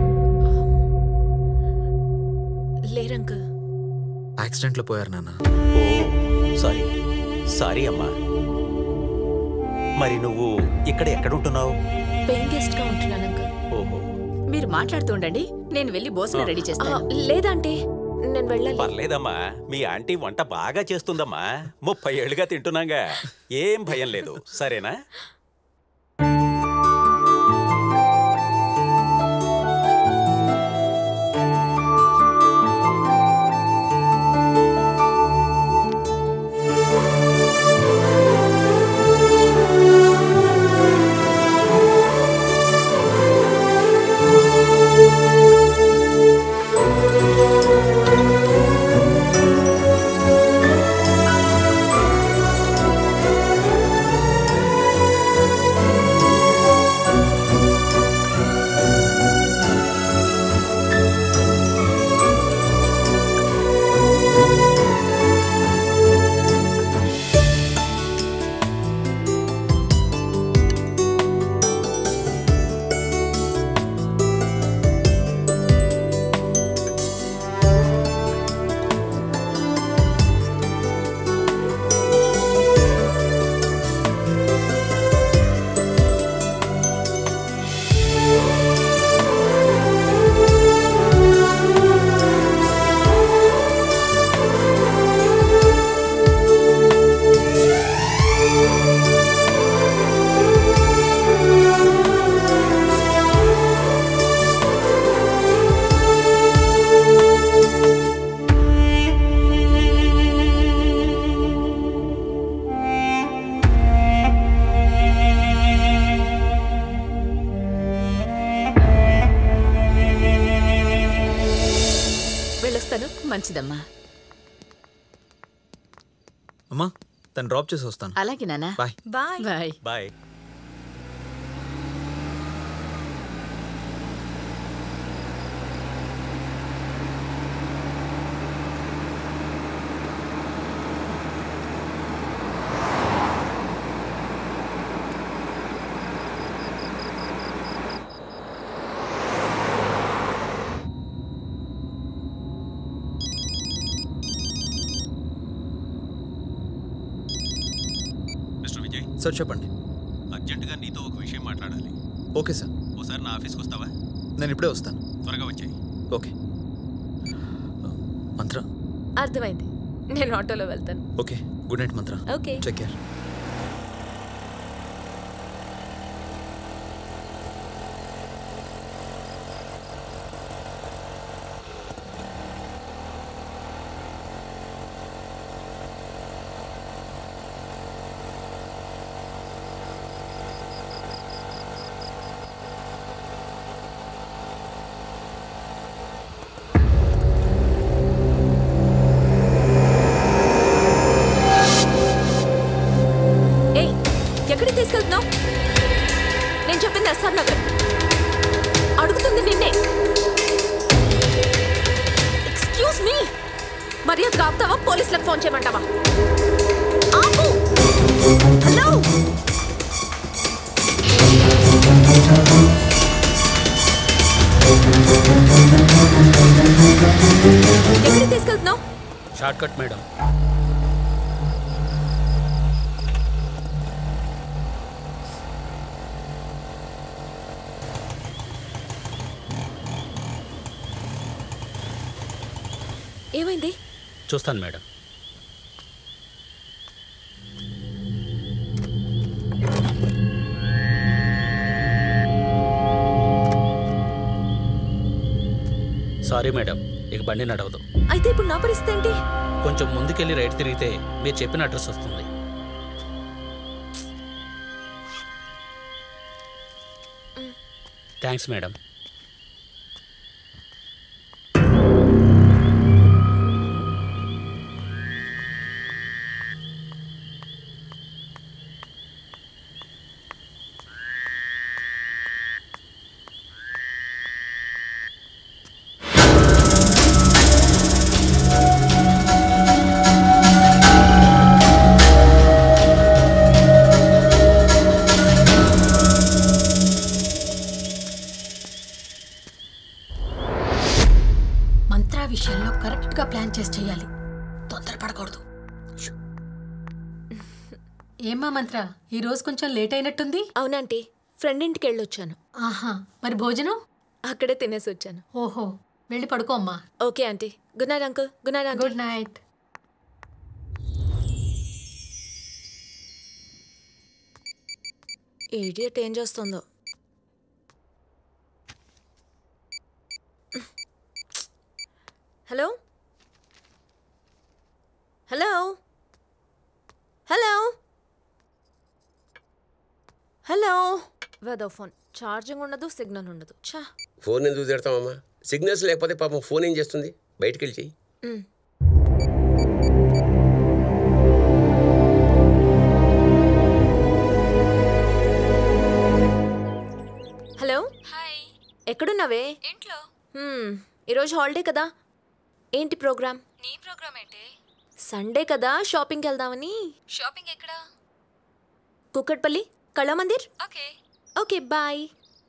లేరంకుల్
యాక్సిడెంట్లో పోయారు నాన్న
ఓ సారీ సారీ అమ్మా మరి నువ్వు ఇక్కడ ఎక్కడుంటున్నావు
పెయిన్ గెస్ట్ గా ఉంటున్నాను అంకుల్
ఓహో
మీరు మాట్లాడుతూ ఉండండి నేను వెళ్ళి భోజనం రెడీ చేస్తాను
లేదంటే నేను వెళ్ళాలి
పర్లేదమ్మా మీ ఆంటీ వంట బాగా చేస్తుందమ్మా ముప్పై ఏళ్ళుగా తింటున్నాగా ఏం భయం లేదు సరేనా
వెళ్ళొస్తాను
మంచిదమ్మా
అమ్మా తను డ్రాప్ చేసి వస్తాను
అలాగే నాన్న
bye
bye
bye
bye mister Vijay
sir చెప్పండి
అర్జెంటుగా నీతో ఒక విషయం మాట్లాడాలి
ఓకే సార్
ఓసారి నా ఆఫీస్కి వస్తావా
నేను ఇప్పుడే వస్తాను
త్వరగా వచ్చాయి
ఓకే మంత్ర
అర్థమైంది నేను ఆటోలో వెళ్తాను
okay good night Mantra
okay
check care
ఏయ్ ఎక్కడికి తీసుకెళ్తున్నావు నేను చెప్పింది ఎస్ఆర్ నగర్ అడుగుతుంది నిన్నే ఎక్స్క్యూజ్ మీ మర్యాదగా ఆపుతావా పోలీసులకు ఫోన్ చేయమంటావా ఆపు హలో ఎక్కడికి తీసుకెళ్తున్నావు
షార్ట్ కట్ మేడం
ఏమైంది
చూస్తాను మేడం సారీ మేడం ఇక బండి నడవదు
అయితే ఇప్పుడు నా పరిస్థితి ఏంటి
కొంచెం ముందుకెళ్ళి రైట్ తిరిగితే మీరు చెప్పిన అడ్రస్ వస్తుంది థ్యాంక్స్ మేడం
మంత్రా విషయంలో కరెక్ట్ గా ప్లాన్ చేసి చేయాలి తొందరపడకూడదు ఏమా మంత్ర ఈ రోజు కొంచెం లేట్ అయినట్టుంది
అవునంటీ ఫ్రెండ్ ఇంటికి వెళ్ళొచ్చాను
ఆహా మరి భోజనం
అక్కడే తినేసి వచ్చాను
ఓహో వెళ్ళి పడుకో అమ్మా
okay aunty good night uncle good night aunty
good night
idiot ఏం చేస్తుందో హలో హలో హలో హలో వెదో ఫోన్ ఛార్జింగ్ ఉండదు సిగ్నల్ ఉండదు ఛా
ఫోన్ ఎందుకు తిడతామమ్మా సిగ్నల్స్ లేకపోతే పాపం ఫోన్ ఏం చేస్తుంది బయటికి వెళ్ళి చెయ్యి
మ్. హలో
హాయ్
ఎక్కడున్నావే
ఇంట్లో
హ్మ్, ఈరోజు హాలిడే కదా ఏంటి ప్రోగ్రామ్
నీ ప్రోగ్రామ్ ఏంటి
సండే కదా షాపింగ్కి వెళ్దామని
షాపింగ్ ఎక్కడా
Kukatpally Kalamandir
okay
okay bye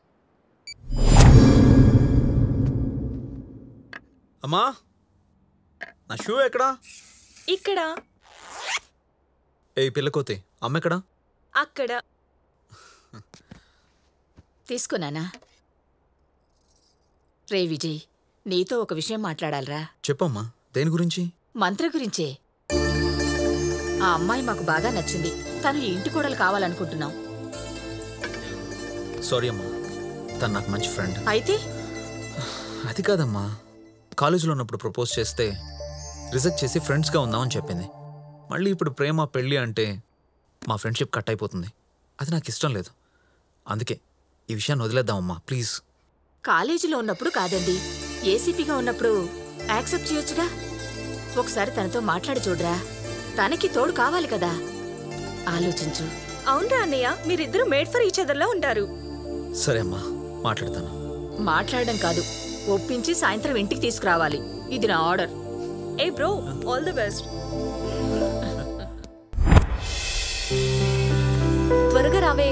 అమ్మా నా షూ ఎక్కడా
ఇక్కడ
ఏ పిల్లకోతే అమ్మ ఎక్కడా
అక్కడ
తీసుకున్నానా రే విజయ్ నీతో ఒక విషయం మాట్లాడాలరా
చెప్పమ్మా దేని గురించి
మంత్ర గురించే ఆ అమ్మాయి మాకు బాగా నచ్చింది తను ఈ ఇంటి కోడలు కావాలనుకుంటున్నాం
సారీ అమ్మా తను నాకు మంచి ఫ్రెండ్
అయితే
అది కాదమ్మా కాలేజీలో ఉన్నప్పుడు ప్రపోజ్ చేస్తే రిజెక్ట్ చేసి ఫ్రెండ్స్గా ఉందామని చెప్పింది మళ్ళీ ఇప్పుడు ప్రేమ పెళ్ళి అంటే మా ఫ్రెండ్షిప్ కట్ అయిపోతుంది అది నాకు ఇష్టం లేదు అందుకే ఈ విషయాన్ని వదిలేద్దామమ్మా ప్లీజ్
కాలేజీలో ఉన్నప్పుడు కాదండి ఏసీపీగా ఉన్నప్పుడు యాక్సెప్ట్ చేయొచ్చుగా ఒకసారి తనతో మాట్లాడి చూడరా తనకి తోడు కావాలి కదా ఆలోచించు
అవునరా అన్నయ్య మీరిద్దరూ మేడ్ ఫర్ ఈచ్ అదర్లా ఉంటారు
సరే అమ్మా మాట్లాడతాను
మాట్లాడడం కాదు ఒప్పించి సాయంత్రం ఇంటికి తీసుకురావాలి ఇది నా ఆర్డర్
ఏ బ్రో ఆల్ ది బెస్ట్
త్వరగా రావే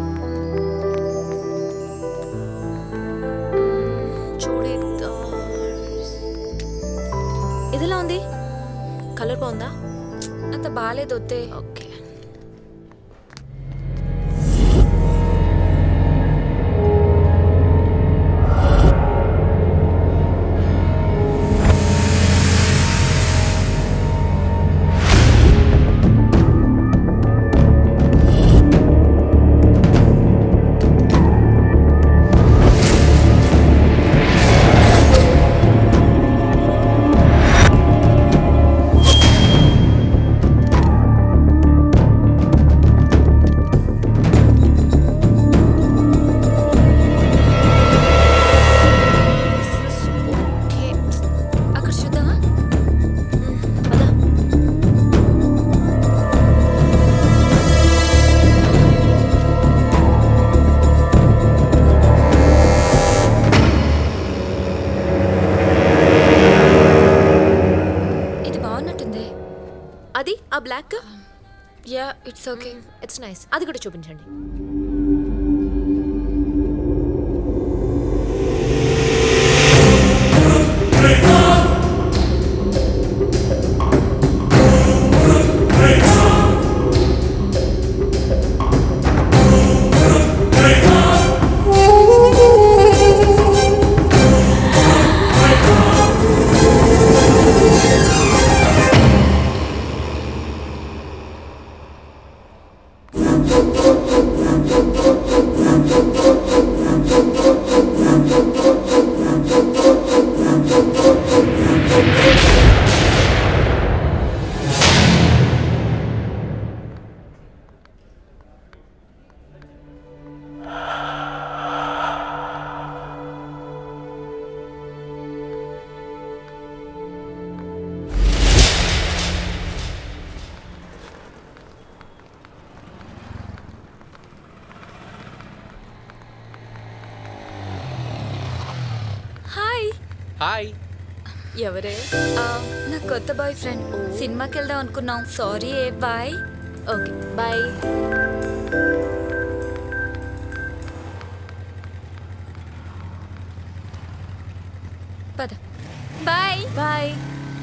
చూడేద్దాం ఇదిలా ఉంది కలర్ బాగుందా
అంత బాగాలేదు వద్దే
okay black
ya it's okay
it's nice అది కూడా చూపించండి
హాయ్
హాయ్
ఎవరే నా కొత్త బాయ్ ఫ్రెండ్ సినిమాకి వెళ్దాం అనుకున్నాం సారీ ఏ బాయ్
ఓకే బాయ్
పద బాయ్
బాయ్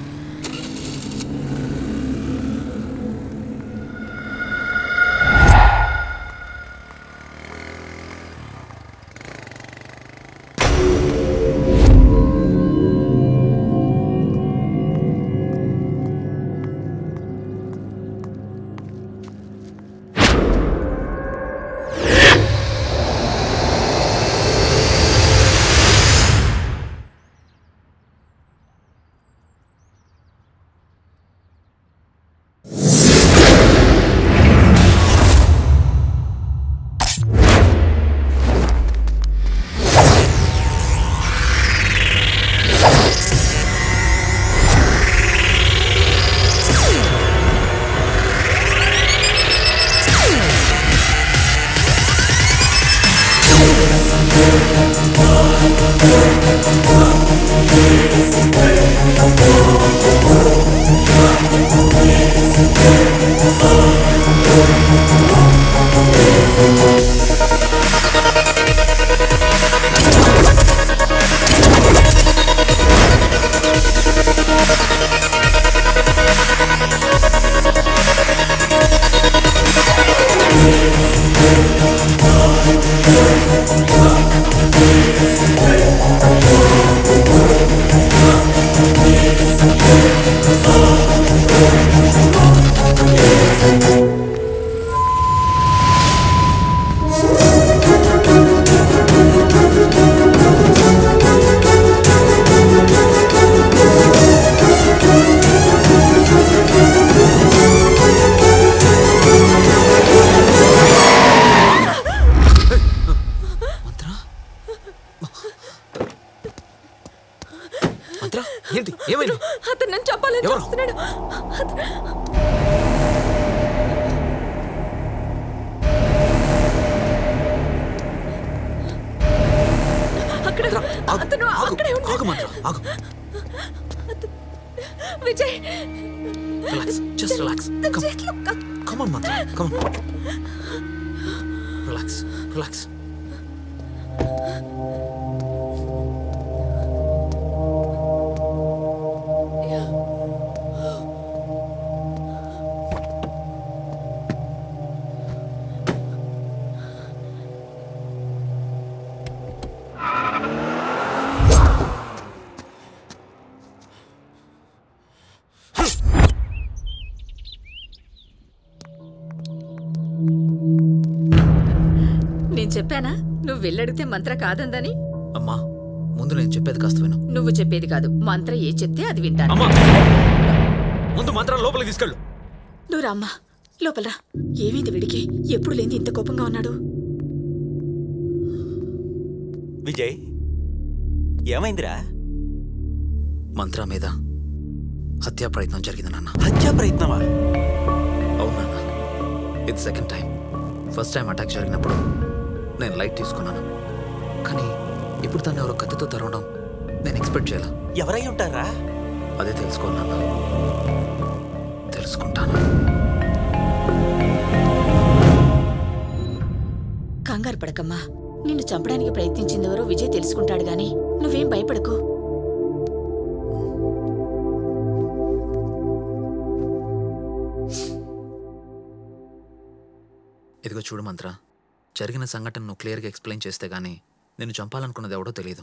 మంత్ర ఏంటి ఏమైంది
అతను నన్ను చెప్పాలని
ఎవరు?
చూస్తున్నాడు అక్కడ అతను అక్కడే
ఆగు మంత్ర ఆగు
Vijay
relax just relax come on Mantra come on relax relax
నేను చెప్పానా నువ్వు వెళ్ళడితే మంత్ర కాదందని
అమ్మా ముందు నేను చెప్పేది కాస్త విను
నువ్వు చెప్పేది కాదు మంత్ర ఏ చెప్తే అది వింటాను
అమ్మా ముందు మంత్రం లోపలికి తీసుకెళ్ళు
నువ్వు రామ్మా లోపల ఏమైంది విడికి ఎప్పుడు లేని ఇంత కోపంగా ఉన్నాడు
విజయ్ ఏమైందిరా
మంత్ర మీద హత్యా ప్రయత్నం జరిగింది నాన్న
హత్యా ప్రయత్నమా
అవును నాన్న ఇది second time first time attack జరిగినప్పుడు నేను లైట్ తీసుకున్నాను కానీ ఇప్పుడు తను ఎవరో కత్తితో తరవడం నేను ఎక్స్పెక్ట్ చేయాల
ఎవరై ఉంటారా
అదే తెలుసుకోవాలి నాన్న తెలుసుకుంటాను
కంగారు పడకమ్మా నిన్ను చంపడానికి ప్రయత్నించిందెవరో విజయ్ తెలుసుకుంటాడు గాని నువ్వేం భయపడకు
ఇదిగో చూడు మంత్ర జరిగిన సంఘటన నువ్వు క్లియర్గా ఎక్స్ప్లెయిన్ చేస్తే గానీ నేను చంపాలనుకున్నది ఎవడో తెలియదు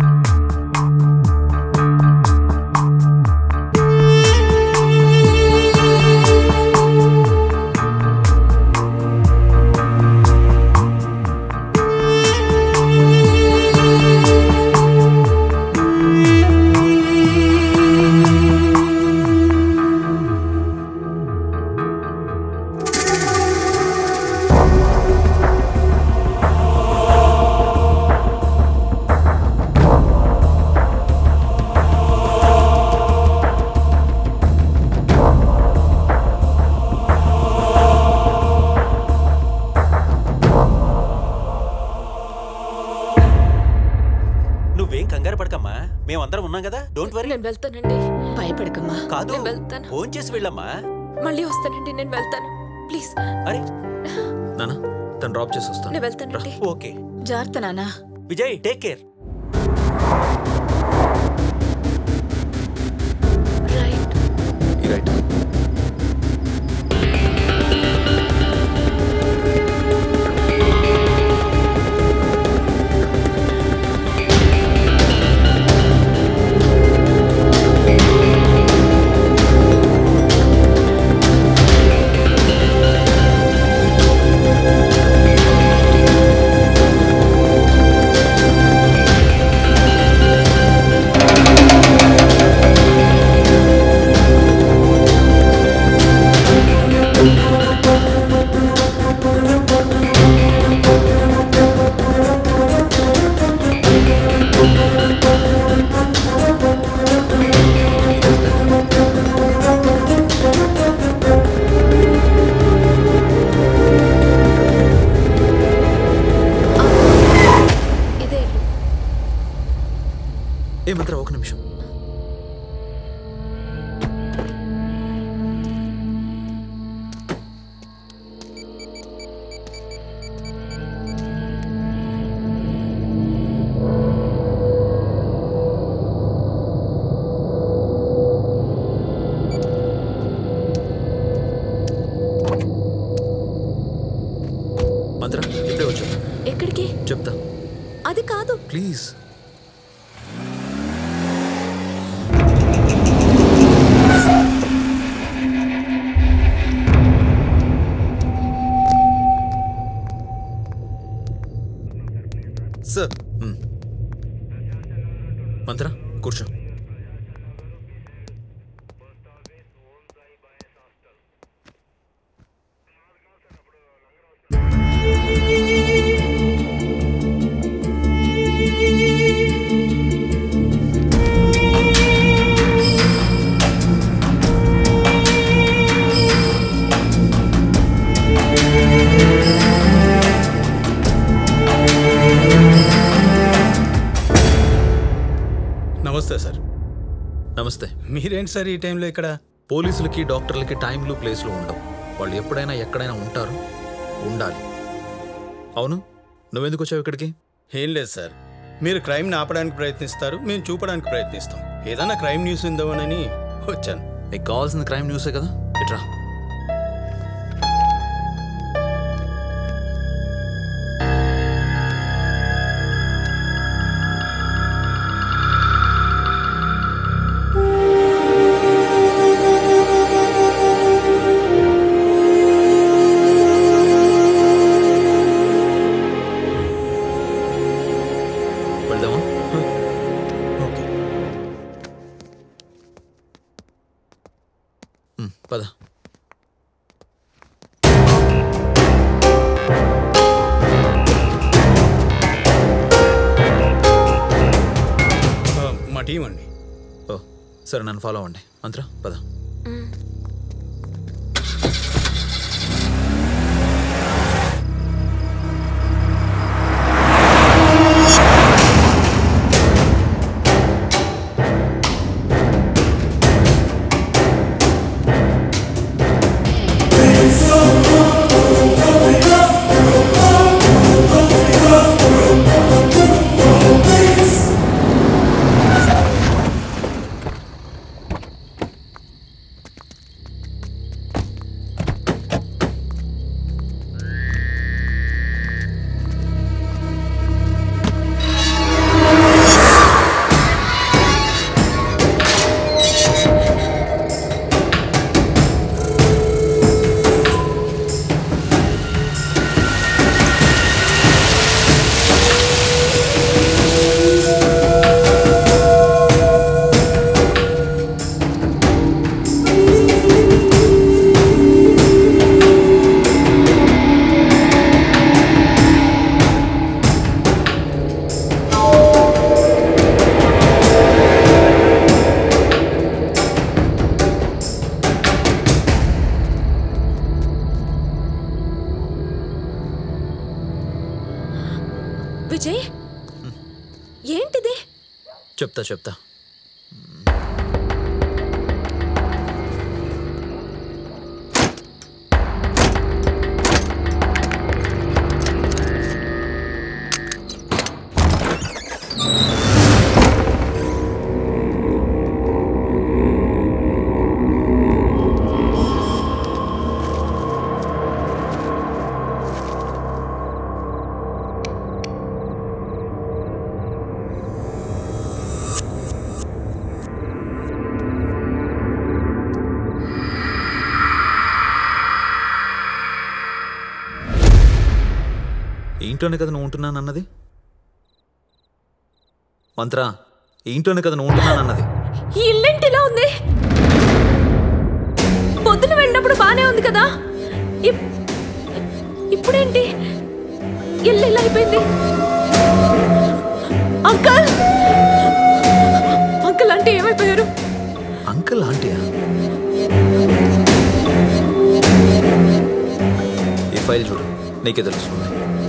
నువ్వేం కంగారు పడకమ్మా మేమందరం ఉన్నాం కదా డోంట్ వరీ
నేను వెళ్తానండి
భయపడకమ్మా
కాదు
నేను వెళ్తాను
ఫోన్ చేసి వెళ్ళమ్మా
మళ్ళీ వస్తానండి నేను వెళ్తాను ప్లీజ్
అరే
నానా తను డ్రాప్ చేసి వస్తాను
నేను వెళ్తానండి
ఓకే
జాగ్రత్త నానా
విజయ్ టేక్ కేర్
ఈ రైట్
ఇదే ఇల్లు
ఏ మంత్ర ఒక నిమిషం మంత్ర ఇప్పుడే వచ్చా
ఎక్కడికి
చెప్తా
అది కాదు
ప్లీజ్ సార్ మంత్ర కూర్చో
నమస్తే సార్
నమస్తే
మీరేంటి సార్ ఈ టైంలో ఇక్కడ
పోలీసులకి డాక్టర్లకి టైంలు ప్లేస్లు ఉండవు వాళ్ళు ఎప్పుడైనా ఎక్కడైనా ఉంటారు ఉండాలి అవును నువ్వెందుకు వచ్చావు ఇక్కడికి
ఏం లేదు సార్ మీరు క్రైమ్ని ఆపడానికి ప్రయత్నిస్తారు మేము చూపడానికి ప్రయత్నిస్తాం ఏదైనా క్రైమ్ న్యూస్ ఉందామని వచ్చాను
నీకు కావాల్సిన క్రైమ్ న్యూసే కదా ఇట్రా వెళ్దామా ఉమ్, పద
ఆ, మా టీం అండి
ఓ సరే నన్ను ఫాలో అవ్వండి అంతరా పద
Hey!
విజయ్ ఏంటిది
చెప్తా చెప్తా ఈ ఇంట్లోనే కదా నువ్వు ఉంటున్నాను అన్నది మంత్రా ఈ ఇంట్లోనే కదా నువ్వు ఉంటున్నాను అన్నది
ఈ ఇల్లేంటి ఇలా ఉంది పొద్దున వెళ్ళినప్పుడు బానే ఉంది కదా ఇప్- ఇప్పుడేంటి ఇల్లు ఇలా అయిపోయింది అంకల్ అంకల్ అంటే ఏమైపోయారు
అంకుల్ ఆంటీయా ఈ ఫైల్ చూడు నీకే తెలుస్తుంది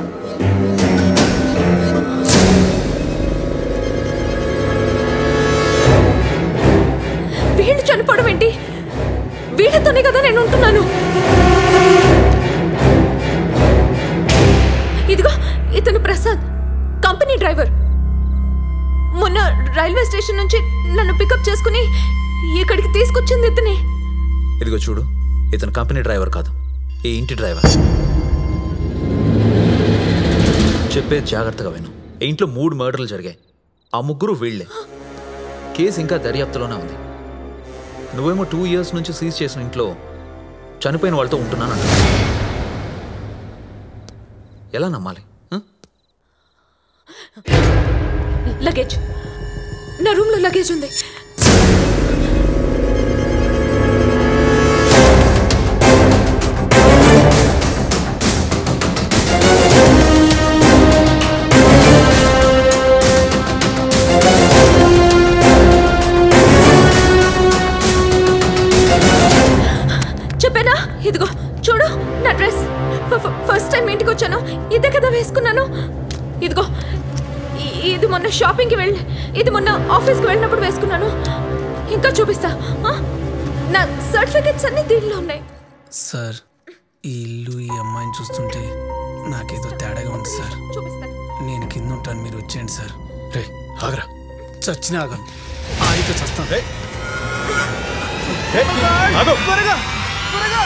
వీళ్ళు చనిపోవడం ఏంటి వీళ్ళతోనే కదా నేను ఉంటున్నాను ఇదిగో ఇతను ప్రసాద్ కంపెనీ డ్రైవర్ మొన్న రైల్వే స్టేషన్ నుంచి నన్ను పికప్ చేసుకుని ఇక్కడికి తీసుకొచ్చింది ఇతనే
ఇదిగో చూడు ఇతను కంపెనీ డ్రైవర్ కాదు ఈ ఇంటి డ్రైవర్ చెప్పే జాగ్రత్తగా విను ఈ ఇంట్లో మూడు మర్డర్లు జరిగాయి ఆ ముగ్గురు వీళ్ళే కేసు ఇంకా దర్యాప్తులోనే ఉంది నువ్వేమో టూ ఇయర్స్ నుంచి సీజ్ చేసిన ఇంట్లో చనిపోయిన వాళ్ళతో ఉంటున్నానంట ఎలా నమ్మాలి ఆ?
లగేజ్ నా రూమ్ లో లగేజ్ ఉంది చెప్పానా ఇదిగో చూడు నా డ్రెస్ ఫ- ఫ- ఫస్ట్ టైం ఇంటికి వచ్చాను ఇదే కదా వేసుకున్నాను ఇదిగో ఇ- ఇది మొన్న షాపింగ్కి వెళ్ళి ఇది మొన్న ఆఫీస్కి వెళ్ళినప్పుడు వేసుకున్నాను ఇంకా చూపిస్తా ఆ? నా సర్టిఫికెట్స్ అన్ని దీనిలో ఉన్నాయి
సార్ ఈ ఇల్లు ఈ అమ్మాయిని చూస్తుంటే నాకేదో తేడాగా ఉంది సార్ నేను కింద ఉంటాను మీరు వచ్చేయండి సార్ రే ఆగరా చచ్చిన ఆగం ఆగితే చస్తాను రే త్వరగా త్వరగా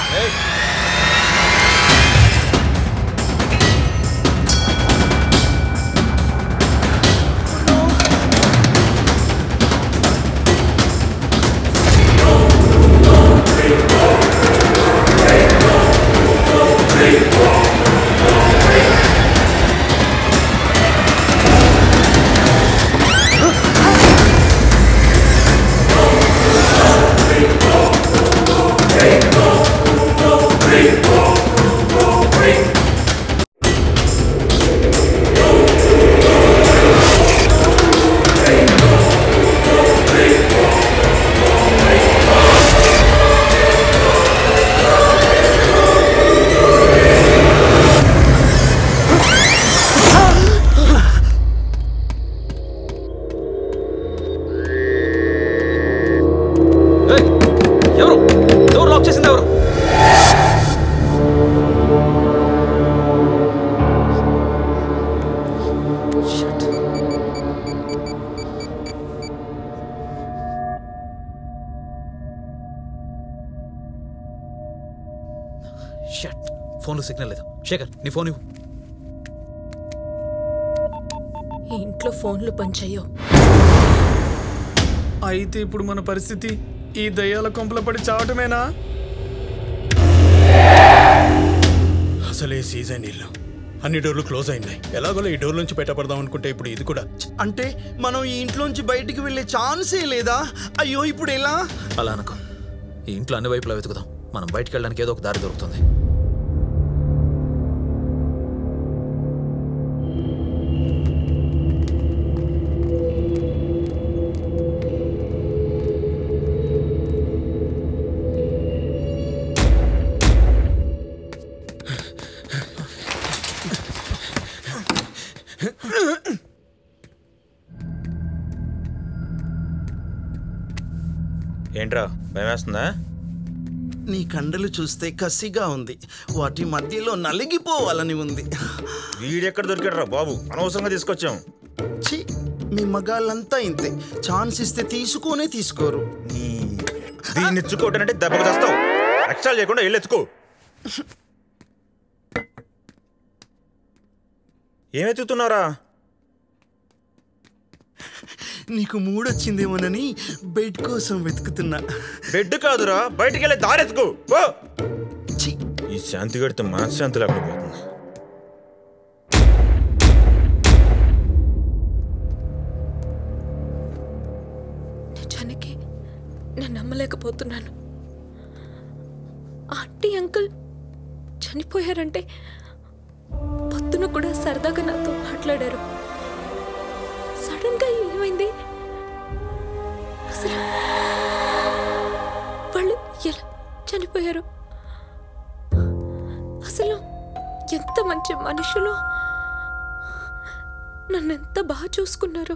ఏయ్, ఎవరు డోర్ లాక్ చేసింది ఎవరు షట్ ఫోన్లో సిగ్నల్ లేదు శేఖర్ నీ ఫోన్ ఇవ్వు
ఈ ఇంట్లో ఫోన్లు పనిచేయవు
అయితే ఇప్పుడు మన పరిస్థితి ఈ దయ్యాల కొంపల పడి చావటమేనా
అసలే సీజన్ ఇల్లు అన్ని డోర్లు క్లోజ్ అయినాయి ఎలాగోలా ఈ డోర్ నుంచి బయటపడదాం అనుకుంటే ఇప్పుడు ఇది కూడా
అంటే మనం ఈ ఇంట్లోంచి బయటికి వెళ్ళే ఛాన్సే లేదా అయ్యో ఇప్పుడు ఎలా
అలా అనుకో ఈ ఇంట్లో అన్ని వైపులా వెతుకుదాం మనం బయటికి వెళ్ళడానికి ఏదో ఒక దారి దొరుకుతుంది
ఏంట్రా భయం వేస్తుందా
నీ కండలు చూస్తే కసిగా ఉంది వాటి మధ్యలో నలిగిపోవాలని ఉంది
వీడెక్కడ దొరికాడురా బాబు అనవసరంగా తీసుకొచ్చాం
ఛీ మీ మగాళ్ళంతా ఇంతే ఛాన్స్ ఇస్తే తీసుకోనే తీసుకోరు
దీన్ని ఎత్తుకోవటానంటే దెబ్బకు తెస్తావు ఎక్స్ట్రా చేయకుండా వెళ్ళి ఎత్తుకో ఏమెత్తుతున్నారా
నీకు మూడొచ్చిందేమోనని బెడ్ కోసం వెతుకుతున్నా
బెడ్ కాదురా బయటికి వెళ్ళి దారెత్తుకో పో ఈ శాంతి గడితే మనశ్శాంతి లేకుండా పోతుంది
నిజానికి నేను నమ్మలేకపోతున్నాను ఆంటీ అంకుల్ చనిపోయారంటే పొద్దున కూడా సరదాగా నాతో మాట్లాడారు సడన్ గా ఏమైంది అసలు వాళ్ళు ఎలా చనిపోయారు అసలు ఎంత మంచి మనుషులు నన్ను ఎంత బాగా చూసుకున్నారు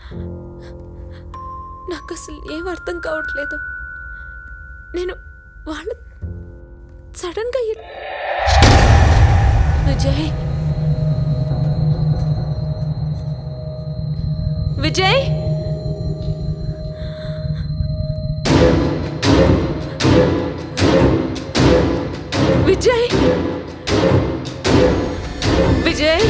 నాకు అసలు ఏం అర్థం కావట్లేదు నేను వాళ్ళ సడన్ గా ఎ- విజయ్ విజయ్ విజయ్ విజయ్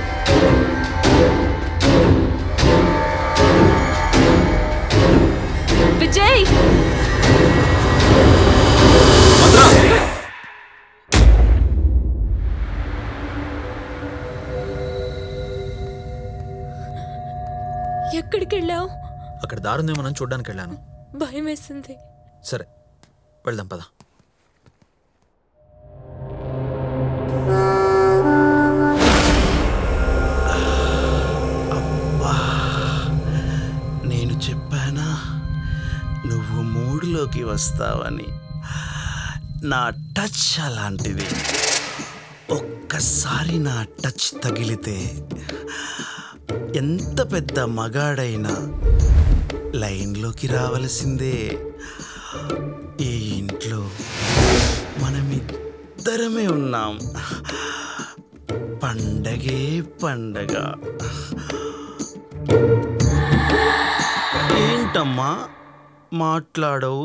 విజయ్ ఎక్కడికి వెళ్ళావు
అక్కడ దారుందేమోనని చూడ్డానికి వెళ్ళాను
భయం వేసింది
సరే వెళ్దాం పద
నేను చెప్పానా నువ్వు మూడులోకి వస్తావని నా టచ్ అలాంటిది ఒక్కసారి నా టచ్ తగిలితే ఎంత పెద్ద మగాడైనా లైన్లోకి రావలసిందే ఈ ఇంట్లో మనమిద్దరమే ఉన్నాం పండగే పండగ ఏంటమ్మా మాట్లాడవు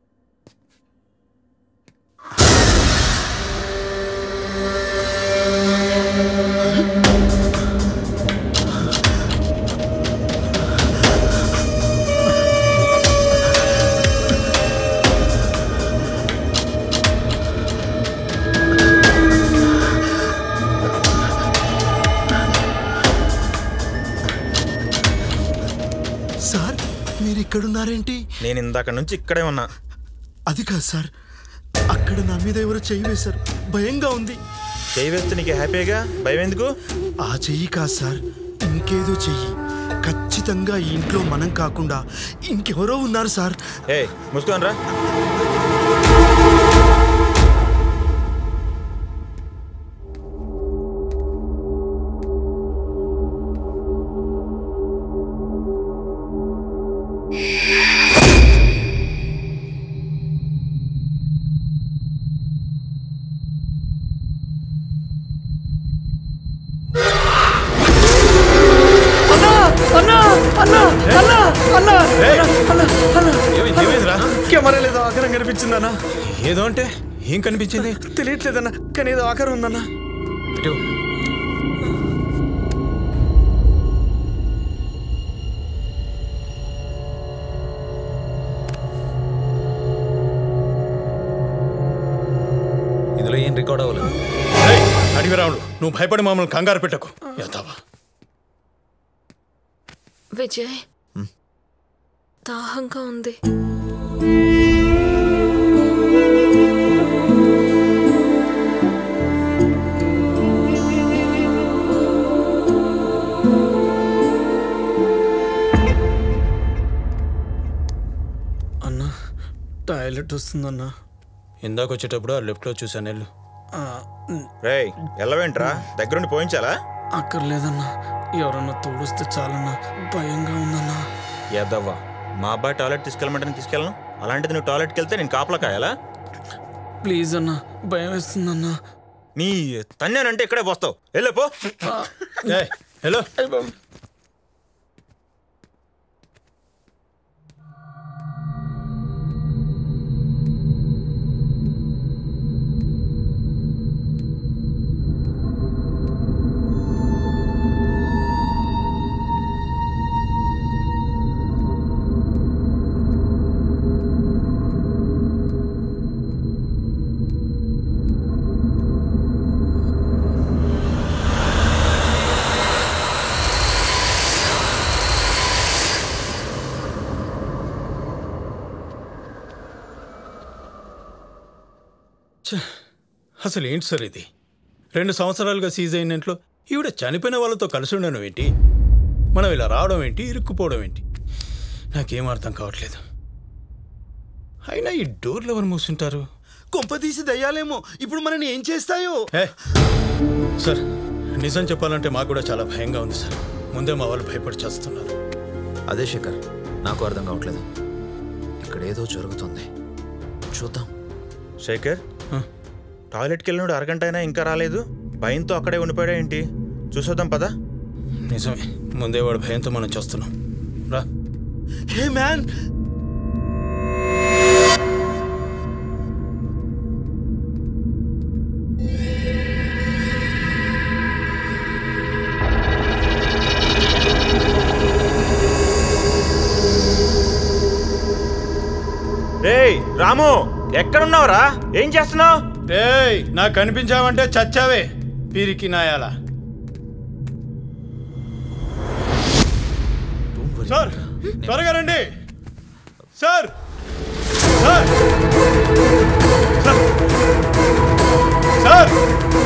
సార్ మీరు ఇక్కడున్నారేంటి
నేను ఇందాక నుంచి ఇక్కడే ఉన్నా
అది కాదు సార్ అక్కడ నా మీద ఎవరో చెయ్యి వేశారు భయంగా ఉంది
చేయి వేస్తే నీకు హ్యాపీగా భయం ఎందుకు
ఆ చెయ్యి కాదు సార్ ఇంకేదో చెయ్యి ఖచ్చితంగా ఈ ఇంట్లో మనం కాకుండా ఇంకెవరో ఉన్నారు సార్
ఏ ముసుకోనరా
అన్నా అన్నా అన్నా అన్నా అన్నా అన్నా అన్నా
ఏమైందిరా
కెమెరా లేదో ఆకారం కనిపించిందన్నా ఏదో అంటే ఏం కనిపించింది తెలియట్లేదన్నా కానీ ఏదో ఆకారం ఉందన్నా
ఇందులో ఏం రికార్డ్ అవ్వలేదు
అడిగి రావుడు నువ్వు భయపడి మమ్మల్ని కంగారు పెట్టకు యథావా
విజయ్ దాహంగా ఉంది
అన్నా టాయిలెట్ వస్తుందన్నా
ఇందాక వచ్చేటప్పుడు ఆ లెఫ్ట్లో చూశాను వెళ్ళు
రేయ్ ఎల్లవేంట్రా దగ్గరుండి పోయించాలా
అక్కర్లేదన్నా ఎవరన్నా తోడుస్తే చాలన్నా భయంగా ఉందన్నా
యాదవ్వా మా అబ్బాయి టాయిలెట్ తీసుకెళ్ళమంటే తీసుకెళ్ళను అలాంటిది నువ్వు టాయిలెట్కి వెళ్తే నేను కాపలా కాయాలా
ప్లీజ్ అన్నా భయం వేస్తుందన్నా
నీ తన్నానంటే ఇక్కడే పోస్తావు వెళ్ళపో
హలో ఛ, అసలు ఏంటి సార్ ఇది రెండు సంవత్సరాలుగా సీజ్ అయిన ఇంట్లో ఈవిడ చనిపోయిన వాళ్ళతో కలిసి ఉండడం ఏంటి మనం ఇలా రావడం ఏంటి ఇరుక్కుపోవడం ఏంటి నాకేం అర్థం కావట్లేదు అయినా ఈ డోర్లు ఎవరు మూసుంటారు
కొంపదీసి దయ్యాలేమో ఇప్పుడు మనని ఏం చేస్తాయో
ఏ, సార్ నిజం చెప్పాలంటే మాకు కూడా చాలా భయంగా ఉంది సార్ ముందే మా వాళ్ళు భయపడి చేస్తున్నారు
అదే శేఖర్ నాకు అర్థం కావట్లేదు ఇక్కడ ఏదో జరుగుతుంది చూద్దాం
శేఖర్ టాయిలెట్కి వెళ్ళినాడు అరగంట అయినా ఇంకా రాలేదు భయంతో అక్కడే ఉండిపోయాడా ఏంటి చూసొద్దాం పదా
నిజమే ముందే వాడు భయంతో మనం చేస్తున్నాం రా
హే మ్యాన్
రేయ్ రాము ఎక్కడున్నావురా ఏం చేస్తున్నావు
రేయ్ నాకు కనిపించావంటే చచ్చావే పీరికి నాయాల సార్ త్వరగా రండి సార్ సార్ సార్ సార్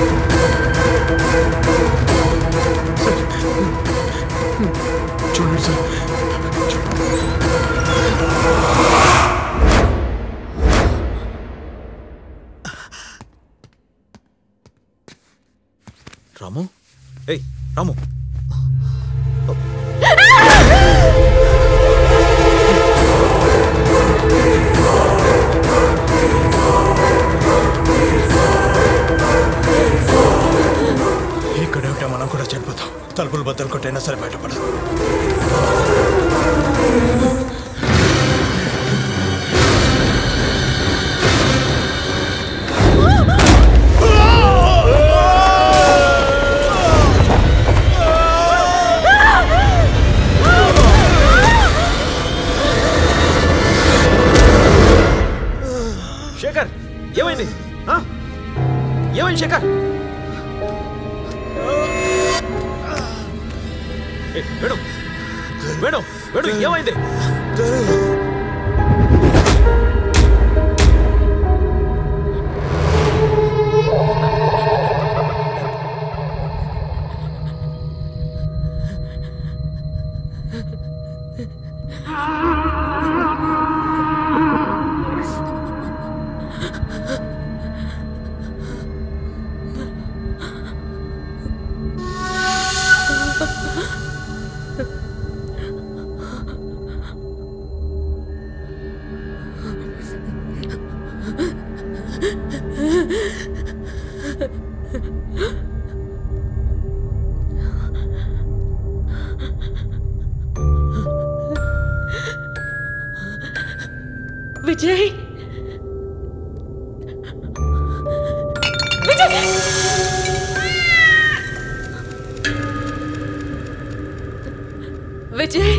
చూడండి సార్
రాము ఏయ్ రాము
ఇక్కడే ఉంటే మనం కూడా చనిపోతాం తలుపులు బద్దలు కొట్టైనా సరే బయటపడదు
శేఖర్ ఏమైంది ఆ? ఏమైంది శేఖర్ ఏ, వేణు వేణు వేణు ఏమైంది
విజయ్ విజయ్ విజయ్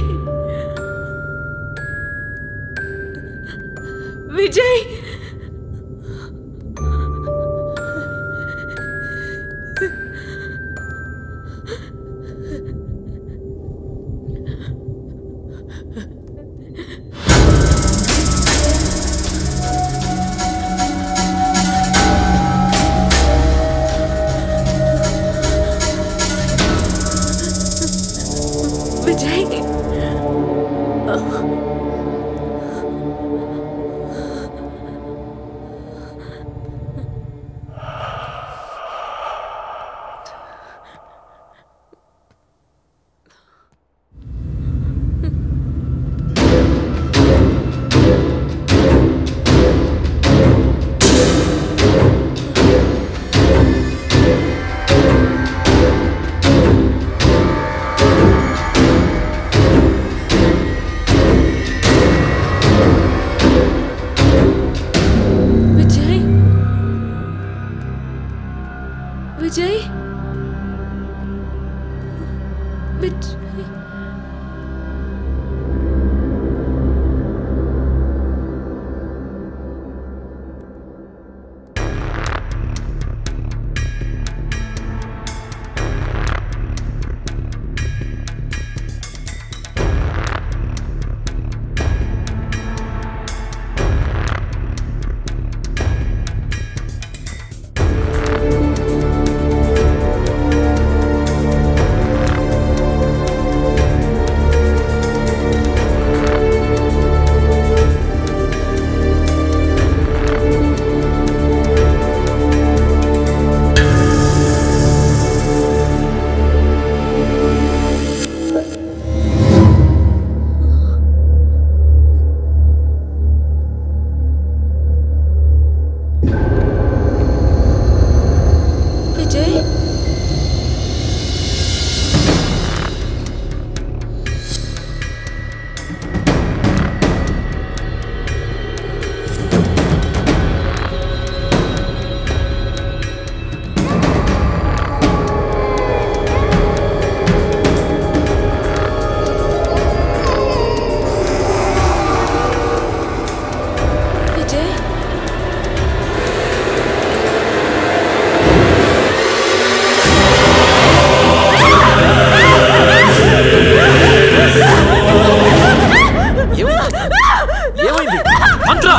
విజయ్ విజయ్
విజయ్ విజయ్ విజయ్ విజయ్
ఏమైంది మంత్ర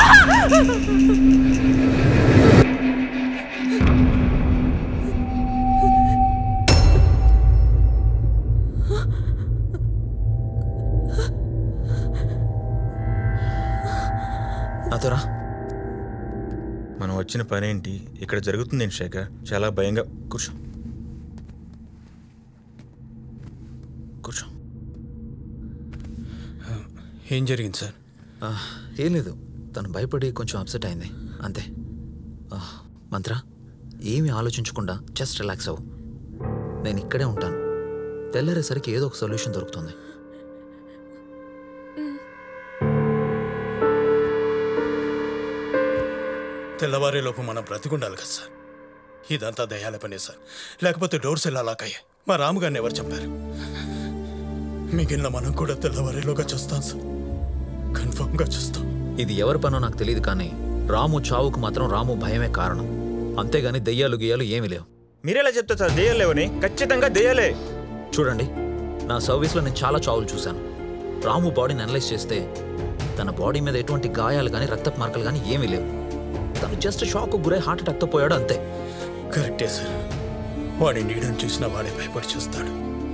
నాతో రా
మనం వచ్చిన పనేంటి ఇక్కడ జరుగుతుంది ఏంటి శేఖర్ చాలా భయంగా
కూర్చో కూర్చో
ఏం జరిగింది సార్
ఆ, ఏం లేదు తను భయపడి కొంచెం అప్సెట్ అయింది అంతే ఆ, మంత్ర ఏమీ ఆలోచించకుండా జస్ట్ రిలాక్స్ అవ్వు నేను ఇక్కడే ఉంటాను తెల్లారేసరికి ఏదో ఒక సొల్యూషన్ దొరుకుతుంది
తెల్లవారేలోపు మనం బ్రతికుండాలి కదా సార్ ఇదంతా దయాల పనే సార్ లేకపోతే డోర్స్ ఎలా లాక్ అయ్యాయి మా రాముగారిని ఎవరు చెప్పారు మిగిలిన మనం కూడా తెల్లవారేలోగా చూస్తాం సార్ కన్ఫర్మ్గా చూస్తాం
ఇది ఎవరి పనో నాకు తెలియదు కానీ రాము చావుకు మాత్రం రాము భయమే కారణం అంతేగాని దెయ్యాలు గియ్యాలు ఏమీ లేవు
మీరెలా చెప్తారు సార్ దెయ్యాలేవని ఖచ్చితంగా దెయ్యాలే
చూడండి నా సర్వీస్లో నేను చాలా చావులు చూశాను రాము బాడీని అనలైజ్ చేస్తే తన బాడీ మీద ఎటువంటి గాయాలు కానీ రక్తపు మార్కలు కానీ ఏమీ లేవు తను జస్ట్ షాక్ గురై హార్ట్ అటాక్తో పోయాడు అంతే
కరెక్టే సార్ వాడి నీడని చూసినా వాడే భయపడి చూస్తాడు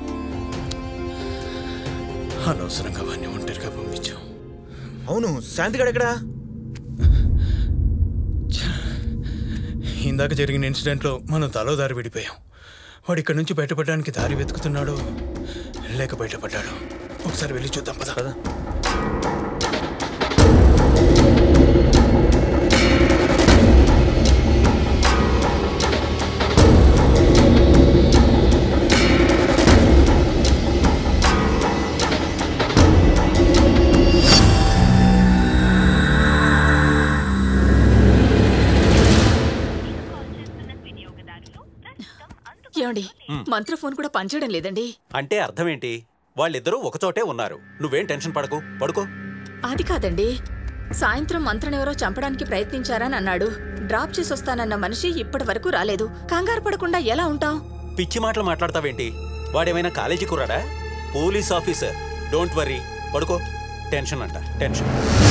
అనవసరంగా వాడిని ఒంటరిగా పంపించాం
అవును శాంతిగాడు ఎక్కడా
ఇందాక జరిగిన ఇన్సిడెంట్లో మనం తలో దారి విడిపోయాం వాడు ఇక్కడి నుంచి బయటపడడానికి దారి వెతుకుతున్నాడు లేక బయటపడ్డాడు ఒకసారి వెళ్ళి చూద్దాం పద పద
ఏమండి మంత్ర ఫోన్ కూడా పనిచేయడం లేదండి
అంటే అర్థం ఏంటి వాళ్ళిద్దరూ ఒకచోటే ఉన్నారు నువ్వేం టెన్షన్ పడకు పడుకో
అది కాదండి సాయంత్రం మంత్రనెవరో చంపడానికి ప్రయత్నించారని అన్నాడు డ్రాప్ చేసి వస్తానన్న మనిషి ఇప్పటి వరకు రాలేదు కంగారు పడకుండా ఎలా ఉంటాం
పిచ్చి మాటలు మాట్లాడతావేంటి వాడేమైనా కాలేజీ కుర్రాడా పోలీస్ ఆఫీసర్ డోంట్ వరీ పడుకో టెన్షన్ అంట టెన్షన్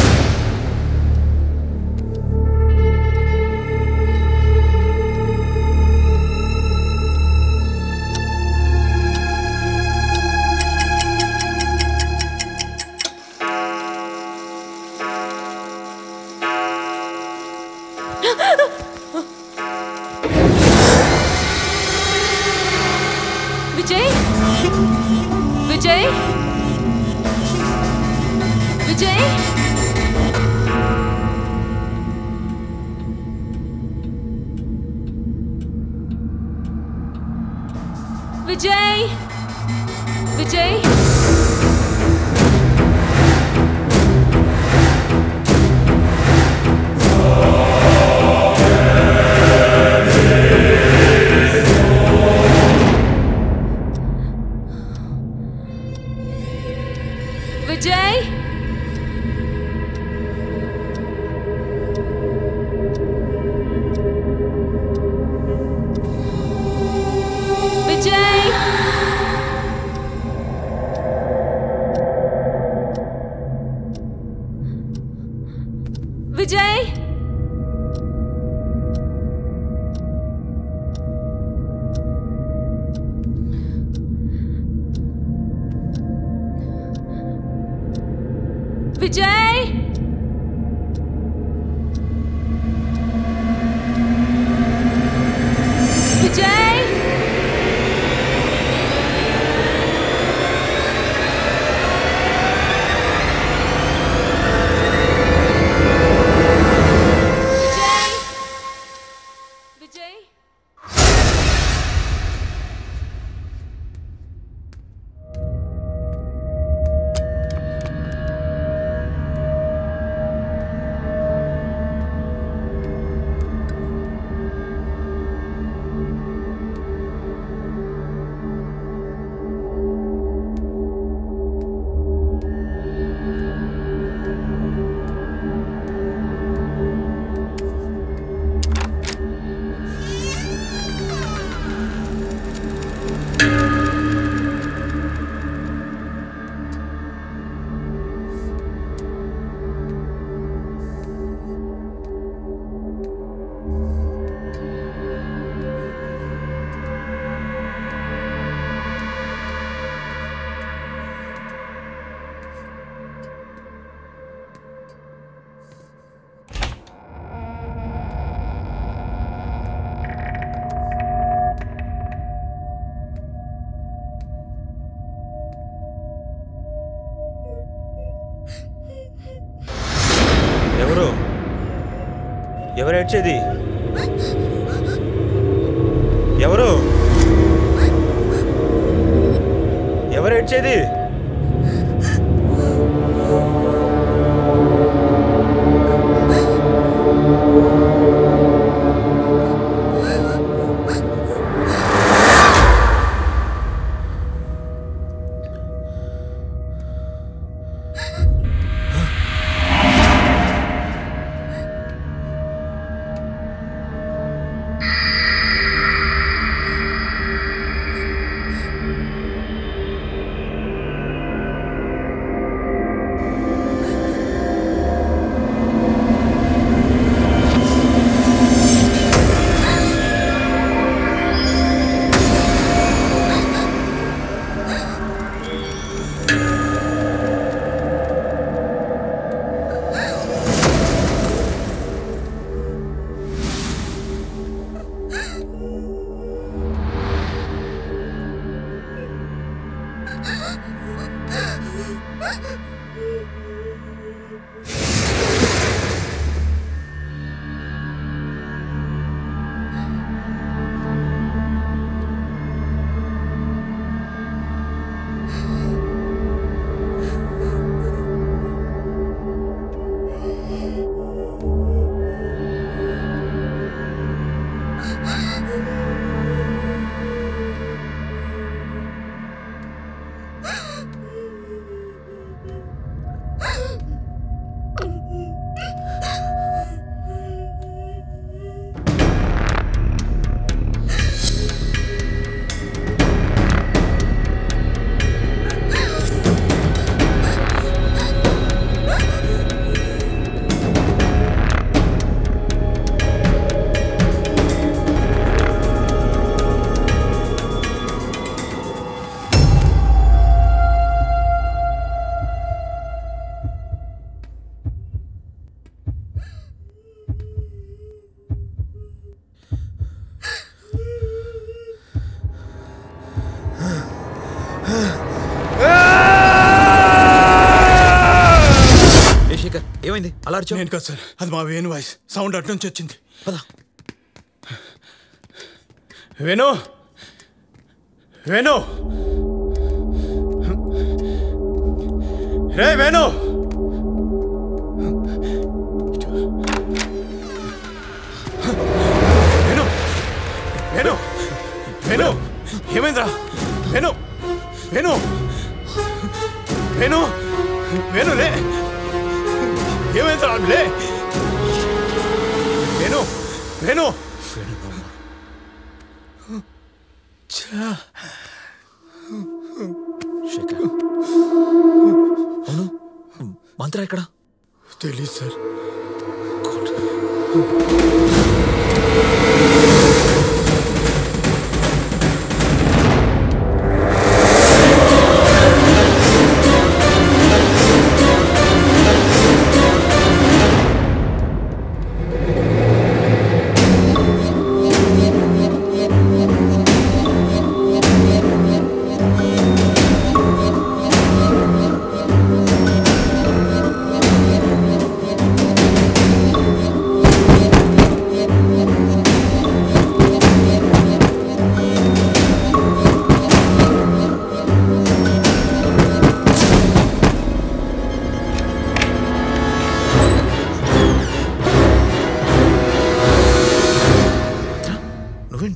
విజయ్ విజయ్ విజయ్ విజయ్ విజయ్ విజయ్ విజయ్ విజయ్
ఎవరు ఎవరు ఏడ్చేది ఎవరు ఎవరు ఏడ్చేది
ఏ శేఖర్ ఏమైంది అలా అరిచావు
నేను కాదు సార్ అది మా వేణు వాయిస్ సౌండ్ అటు నుంచి వచ్చింది వేణు వేణు రే వేణు వేణు వేణు వేణు ఏమైందిరా వేణు వేణు వేణు వేణు లే ఏమైందిరా లే వేణు వేణు ఛా.
శేఖర్ అవును మంత్ర ఎక్కడ
తెలీదు సార్
ఆ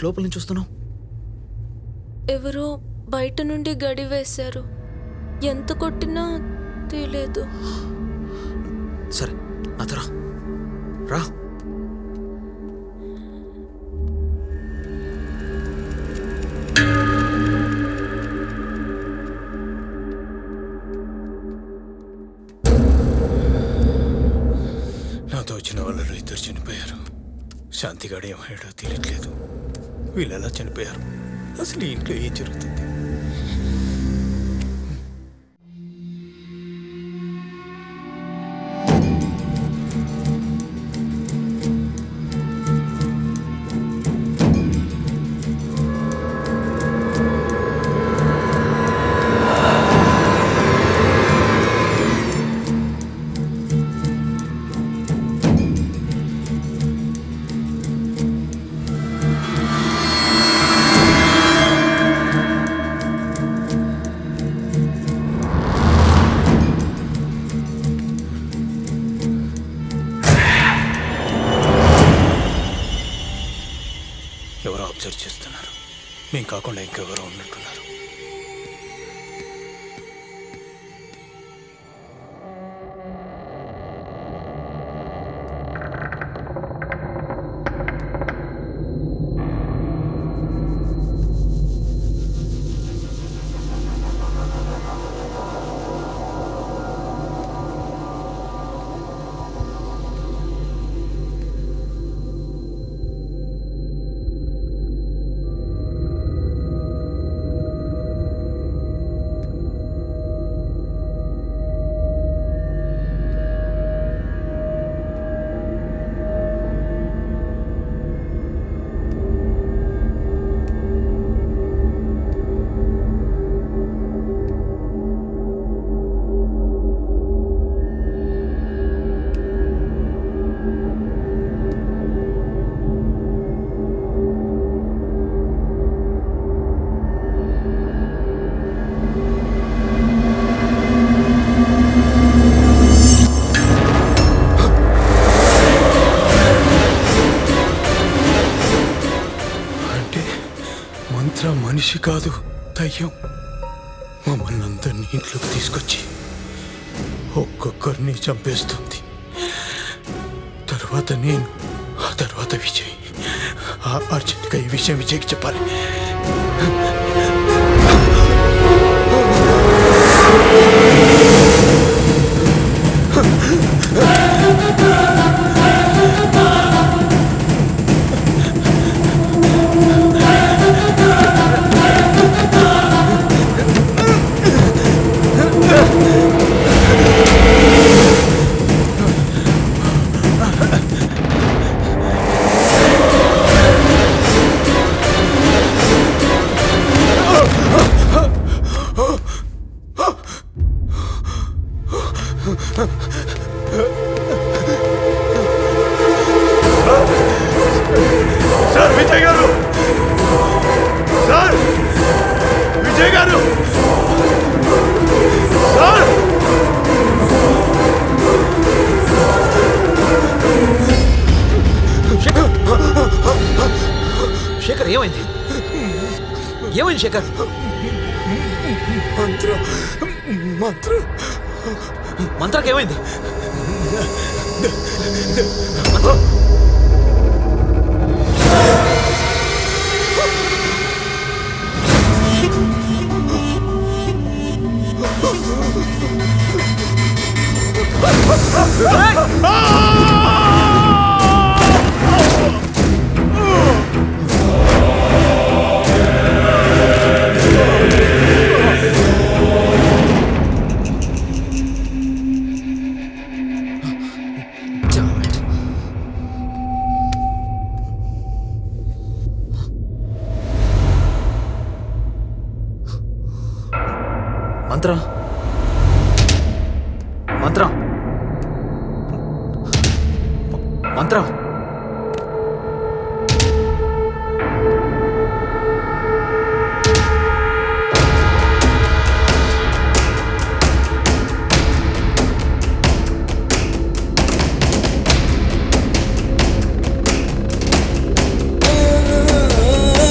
లోపల నుంచి వస్తున్నావు
ఎవరో బయట నుండి గడి వేశారు ఎంత కొట్టినా తెలియదు
సరే నాతో రా రా
నాతో వచ్చిన వాళ్ళలో ఇద్దరు చనిపోయారు శాంతిగాడు ఏమయ్యాడో తెలియట్లేదు వీళ్ళు ఎలా చనిపోయారు అసలు ఈ ఇంట్లో ఏం జరుగుతుంది ఎవరో అబ్జర్వ్ చేస్తున్నారు మేము కాకుండా ఇంకెవరో ఉన్నట్టున్నారు అంటే మంత్ర మనిషి కాదు దయ్యం మమ్మల్ని అందరినీ ఇంట్లోకి తీసుకొచ్చి ఒక్కొక్కరిని చంపేస్తుంది తర్వాత నేను ఆ తర్వాత విజయ్ ఆ అర్జెంట్గా ఈ విషయం విజయ్కి చెప్పాలి
సార్ విజయ్ గారు సార్ విజయ్ గారు సార్
శేఖర్ ఏమైంది ఏమైంది శేఖర్
మంత్ర మంత్ర
మంత్రకి ఏమైంది మంత్ర మంత్ర మంత్ర
ఆ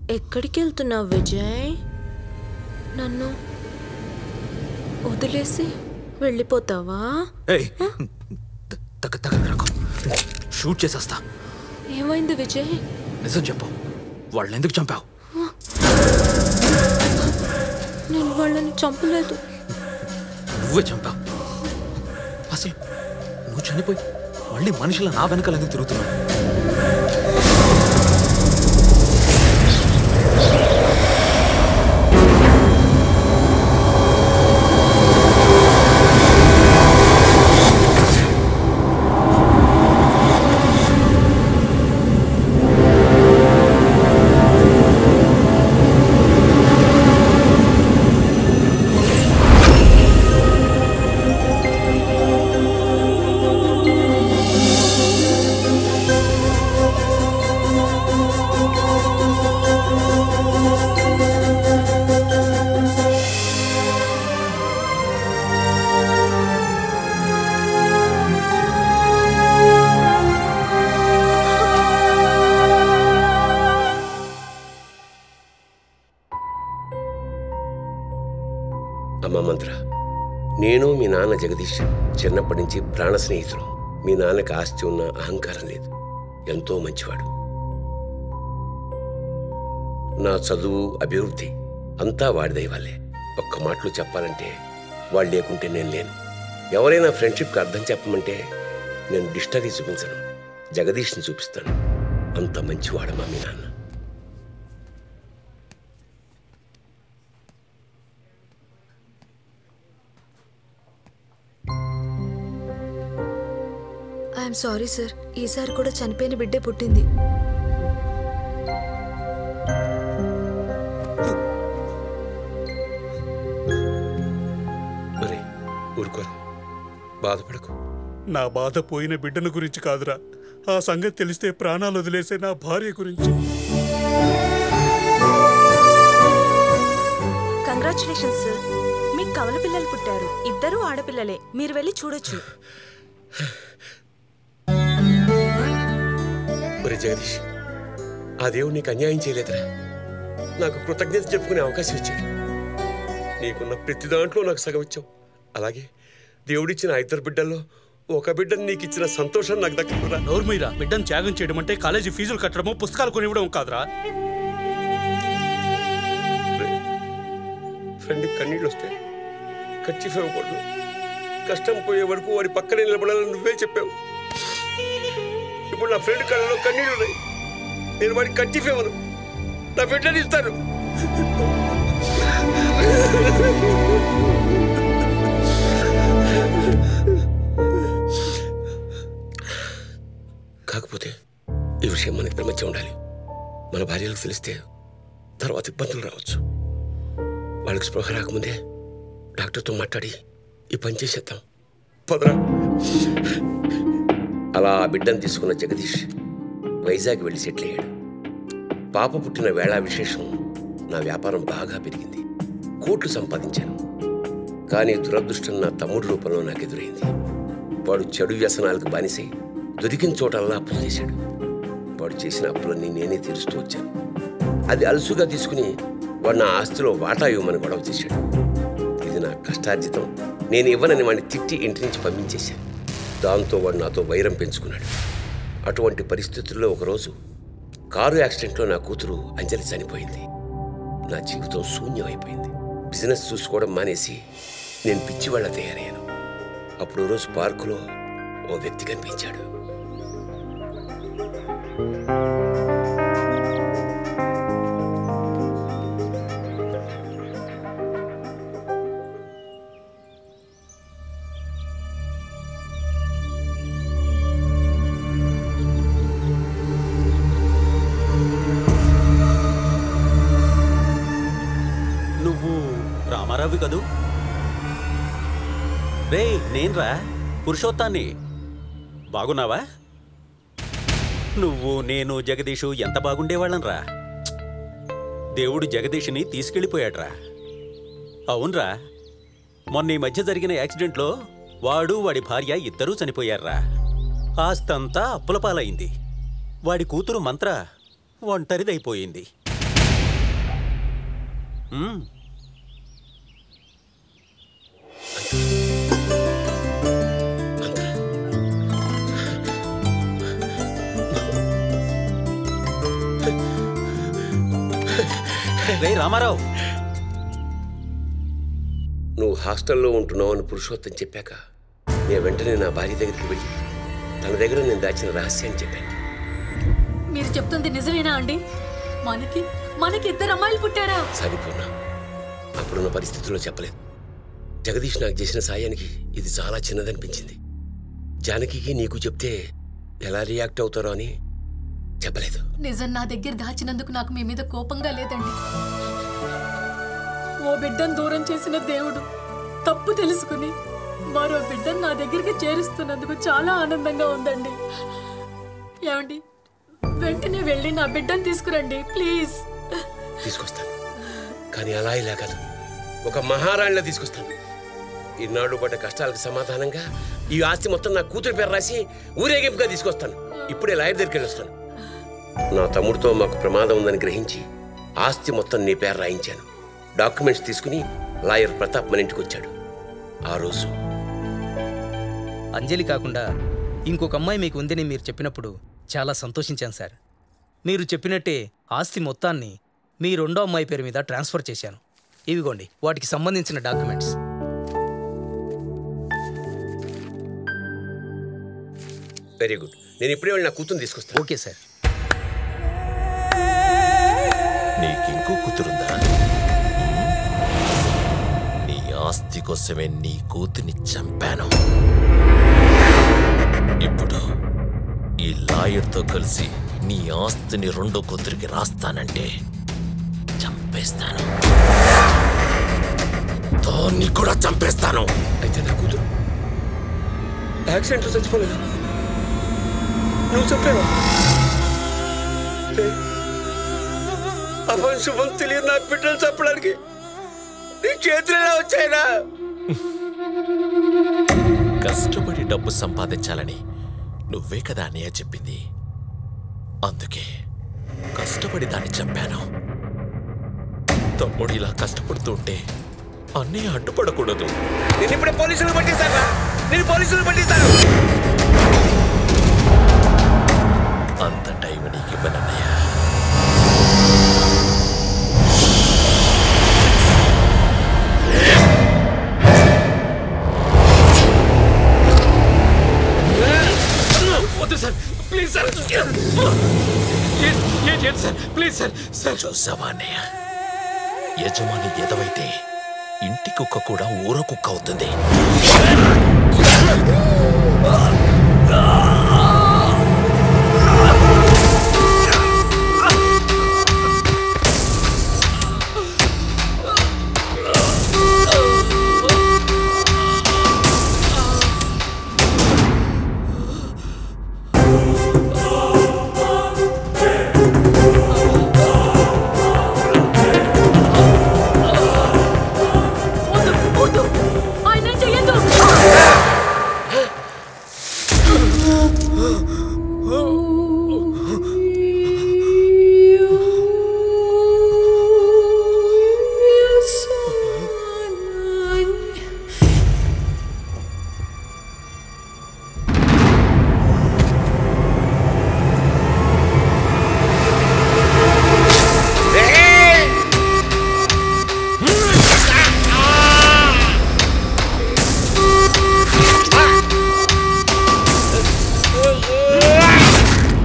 ఎక్కడికి వెళ్తున్నావు విజయ్ నన్ను వదిలేసి వెళ్ళిపోతావా
ఏయ్ తగ్గ తగ్గ నాకు షూట్ చేసేస్తా
ఏమైంది విజయ్
నిజం చెప్పు వాళ్ళని ఎందుకు చంపావు
నేను వాళ్ళని చంపలేదు
నువ్వే చంపావు అసలు నువ్వు చనిపోయి మళ్ళీ మనుషుల నా వెనకాల ఎందుకు తిరుగుతున్నావు
అమ్మ మంత్ర నేను మీ నాన్న జగదీష్ చిన్నప్పటి నుంచి ప్రాణ స్నేహితులు మీ నాన్నకి ఆస్తి ఉన్న అహంకారం లేదు ఎంతో మంచివాడు నా చదువు అభివృద్ధి అంతా వాడి దయవల్లే ఒక్క మాటలో చెప్పాలంటే వాళ్ళు లేకుంటే నేను లేను ఎవరైనా ఫ్రెండ్షిప్కి అర్థం చెప్పమంటే నేను డిక్షనరీ చూపించను జగదీష్ని చూపిస్తాను అంత మంచివాడమ్మా మీ నాన్న
ఐఎమ్ సారీ సార్ ఈసారి కూడా చనిపోయిన బిడ్డే పుట్టింది
ఒరే ఊరుకోరా బాధపడకు
నా బాధ పోయిన బిడ్డను గురించి కాదురా ఆ సంగతి తెలిస్తే ప్రాణాలు వదిలేసే నా భార్య గురించి
కంగ్రాచులేషన్స్ సార్ మీకు కవల పిల్లలు పుట్టారు ఇద్దరు ఆడపిల్లలే మీరు వెళ్ళి చూడొచ్చు
ఒరే జగదీష్ ఆ దేవుడు నీకు అన్యాయం చేయలేదురా నాకు కృతజ్ఞత చెప్పుకునే అవకాశం ఇచ్చాడు నీకున్న ప్రతి దాంట్లో నాకు సగం ఇచ్చావు అలాగే దేవుడిచ్చిన ఆ ఇద్దరు బిడ్డల్లో ఒక బిడ్డను నీకు ఇచ్చిన సంతోషం నాకు దక్కదురా
నోర్మీరా బిడ్డను త్యాగం చేయడం అంటే కాలేజీ ఫీజులు కట్టడమో పుస్తకాలు కొనివ్వడం కాదురా
ఫ్రెండ్కి కన్నీళ్ళు వస్తే ఖర్చు ఇవ్వకూడదు కష్టం పోయే వరకు వాడి పక్కనే నిలబడాలని నువ్వే చెప్పావు ఇప్పుడు నా ఫ్రెండ్ కళ్ళలో కన్నీళ్ళు ఉన్నాయి నేను వాడికి కట్టి ఇవ్వను నా బిడ్డని ఇస్తాను కాకపోతే ఈ విషయం మన ఇద్దరి మధ్య ఉండాలి మన భార్యలకు తెలిస్తే తర్వాత ఇబ్బందులు రావచ్చు వాళ్ళకి స్పృహ రాకముందే డాక్టర్తో మాట్లాడి ఈ పని చేసేద్దాం పదరా అలా ఆ బిడ్డను తీసుకున్న జగదీష్ వైజాగ్ వెళ్ళి సెటిల్ అయ్యాడు పాప పుట్టిన వేళ విశేషం నా వ్యాపారం బాగా పెరిగింది కోట్లు సంపాదించాను కానీ దురదృష్టం నా తమ్ముడు రూపంలో నాకు ఎదురైంది వాడు చెడు వ్యసనాలకు బానిసై దొరికిన చోటల్లా అప్పులు చేశాడు వాడు చేసిన అప్పులన్నీ నేనే తీరుస్తూ వచ్చాను అది అలుసుగా తీసుకుని వాడు నా ఆస్తిలో వాటా ఇవ్వమని గొడవ చేశాడు ఇది నా కష్టార్జితం నేను ఇవ్వనని వాడిని తిట్టి ఇంటి నుంచి పంపించేశాను దాంతో వాడు నాతో వైరం పెంచుకున్నాడు అటువంటి పరిస్థితుల్లో ఒకరోజు కారు యాక్సిడెంట్లో నా కూతురు అంజలి చనిపోయింది నా జీవితం శూన్యమైపోయింది బిజినెస్ చూసుకోవడం మానేసి నేను పిచ్చివాళ్ళ తయారయ్యాను అప్పుడు ఓ రోజు పార్కులో ఓ వ్యక్తి కనిపించాడు
నువ్వు రామారావు కదూ రే నేన్రా పురుషోత్తాన్ని బాగున్నావా నువ్వు నేను జగదీషు ఎంత బాగుండేవాళ్ళంరా దేవుడు జగదీష్ని తీసుకెళ్ళిపోయాడ్రా అవునరా మొన్న ఈ మధ్య జరిగిన యాక్సిడెంట్లో వాడు వాడి భార్య ఇద్దరూ చనిపోయారా ఆస్తంతా అప్పుల పాలైంది వాడి కూతురు మంత్ర ఒంటరిదైపోయింది మ్మ్. రే రామారావు
నువ్వు హాస్టల్లో ఉంటున్నావు అని పురుషోత్తం చెప్పాక నేను వెంటనే నా భార్య దగ్గరికి వెళ్ళి తన దగ్గర నేను దాచిన రహస్యాన్ని చెప్పాను
మీరు చెప్తుంది నిజమేనా అండి మనకి మనకి ఇద్దరు అమ్మాయిలు పుట్టారా
సరిపోనా అప్పుడున్న పరిస్థితుల్లో చెప్పలేదు జగదీష్ నాకు చేసిన సాయానికి ఇది చాలా చిన్నదనిపించింది జానకికి నీకు చెప్తే ఎలా రియాక్ట్ అవుతారో అని చెప్పలేదు
నిజం నా దగ్గర దాచినందుకు నాకు మీ మీద కోపంగా లేదండి ఓ బిడ్డను దూరం చేసిన దేవుడు తప్పు తెలుసుకుని మరో బిడ్డను నా దగ్గరికి చేరుస్తున్నందుకు చాలా ఆనందంగా ఉందండి ఏమండి వెంటనే వెళ్ళి నా బిడ్డను తీసుకురండి ప్లీజ్
తీసుకొస్తాను కానీ అలా ఇలా కాదు ఒక మహారాణిలా తీసుకొస్తాను ఇన్నాళ్ళు పడ్డ కష్టాలకు సమాధానంగా ఈ ఆస్తి మొత్తం నా కూతురు పేరు రాసి ఊరేగింపుగా తీసుకొస్తాను ఇప్పుడే లాయర్ దగ్గరికి వెళ్ళొస్తాను నా తమ్ముడితో మాకు ప్రమాదం ఉందని గ్రహించి ఆస్తి మొత్తం నీ పేరు రాయించాను డాక్యుమెంట్స్ తీసుకుని లాయర్ ప్రతాప్ మన ఇంటికి వచ్చాడు ఆ రోజు
అంజలి కాకుండా ఇంకొక అమ్మాయి మీకు ఉందని మీరు చెప్పినప్పుడు చాలా సంతోషించాను సార్ మీరు చెప్పినట్టే ఆస్తి మొత్తాన్ని మీ రెండో అమ్మాయి పేరు మీద ట్రాన్స్ఫర్ చేశాను ఇవిగోండి వాటికి సంబంధించిన డాక్యుమెంట్స్
వెరీ గుడ్ నేను ఇప్పుడే వెళ్ళి నా కూతురు తీసుకొస్తాను
ఓకే సార్
నీకింకో కూతురుందా నీ ఆస్తి కోసమే నీ కూతుర్ని చంపాను ఇప్పుడు ఈ లాయర్తో కలిసి నీ ఆస్తిని రెండో కూతురికి రాస్తానంటే చంపేస్తాను దాన్ని కూడా చంపేస్తాను
అయితే నా కూతురు యాక్సిడెంట్లో చచ్చిపోలేదు నువ్వు చెప్పలేవా అపం శుభం తెలియదు నా బిడ్డలు చెప్పడానికి నీ చేతులు ఎలా వచ్చాయినా
కష్టపడి డబ్బు సంపాదించాలని నువ్వే కదా అన్నయ్య చెప్పింది అందుకే కష్టపడి దాన్ని చంపాను తమ్ముడు ఇలా కష్టపడుతుంటే అన్నయ్య అడ్డుపడకూడదు
నేను ఇప్పుడే పోలీసులు పట్టిస్తాను నేను పోలీసులు పట్టిస్తాను
అంత టైం నీకు ఇవ్వనన్నయ్య
వద్దు సార్ ప్లీజ్ సార్ ఏం చేయండి సార్ ప్లీజ్ సార్ సార్
చూసావా అన్నయ్య యజమాని ఎదవైతే ఇంటి కుక్క కూడా ఊర కుక్క అవుతుంది
వద్దు ఆయన చెయ్యొద్దు
Ah!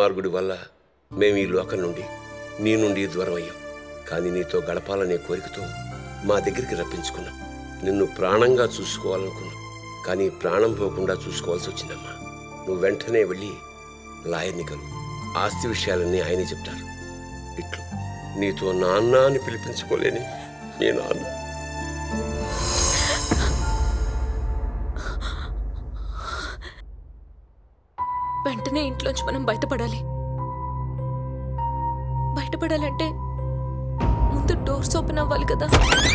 దుర్మార్గుడి వల్ల మేము ఈ లోకం నుండి నీ నుండి దూరం అయ్యాం కానీ నీతో గడపాలనే కోరికతో మా దగ్గరికి రప్పించుకున్నాం నిన్ను ప్రాణంగా చూసుకోవాలనుకున్నాం కానీ ప్రాణం పోకుండా చూసుకోవాల్సి వచ్చిందమ్మా నువ్వు వెంటనే వెళ్ళి లాయర్ని కలు ఆస్తి విషయాలన్నీ ఆయనే చెప్తారు ఇట్లు నీతో నాన్న అని పిలిపించుకోలేని నీ నాన్న
వెంటనే ఇంట్లోంచి మనం బయటపడాలి బయటపడాలంటే ముందు డోర్స్ ఓపెన్ అవ్వాలి కదా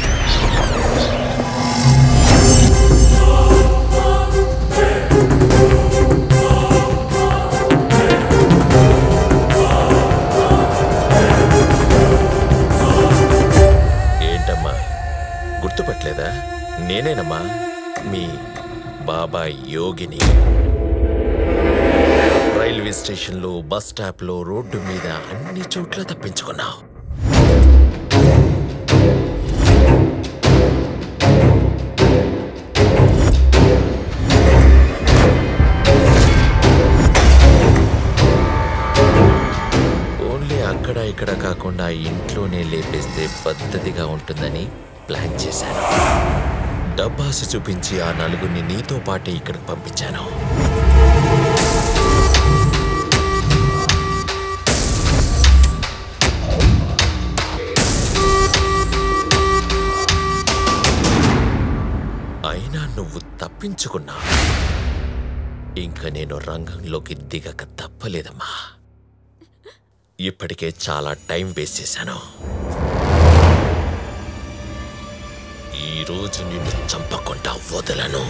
ఏంటమ్మా గుర్తుపట్టలేదా నేనేనమ్మా మీ బాబాయ్ యోగిని రైల్వే స్టేషన్లో బస్ స్టాప్లో రోడ్డు మీద అన్ని చోట్ల తప్పించుకున్నావు ఓన్లీ అక్కడ ఇక్కడ కాకుండా ఇంట్లోనే లేపేస్తే పద్ధతిగా ఉంటుందని ప్లాన్ చేశాను డబ్బాసి చూపించి ఆ నలుగురిని నీతో పాటే ఇక్కడికి పంపించాను అయినా నువ్వు తప్పించుకున్నా ఇంకా నేను రంగంలోకి దిగక తప్పలేదమ్మా ఇప్పటికే చాలా టైం వేస్ట్ చేశాను ఈరోజు నిన్ను చంపకుండా వదలను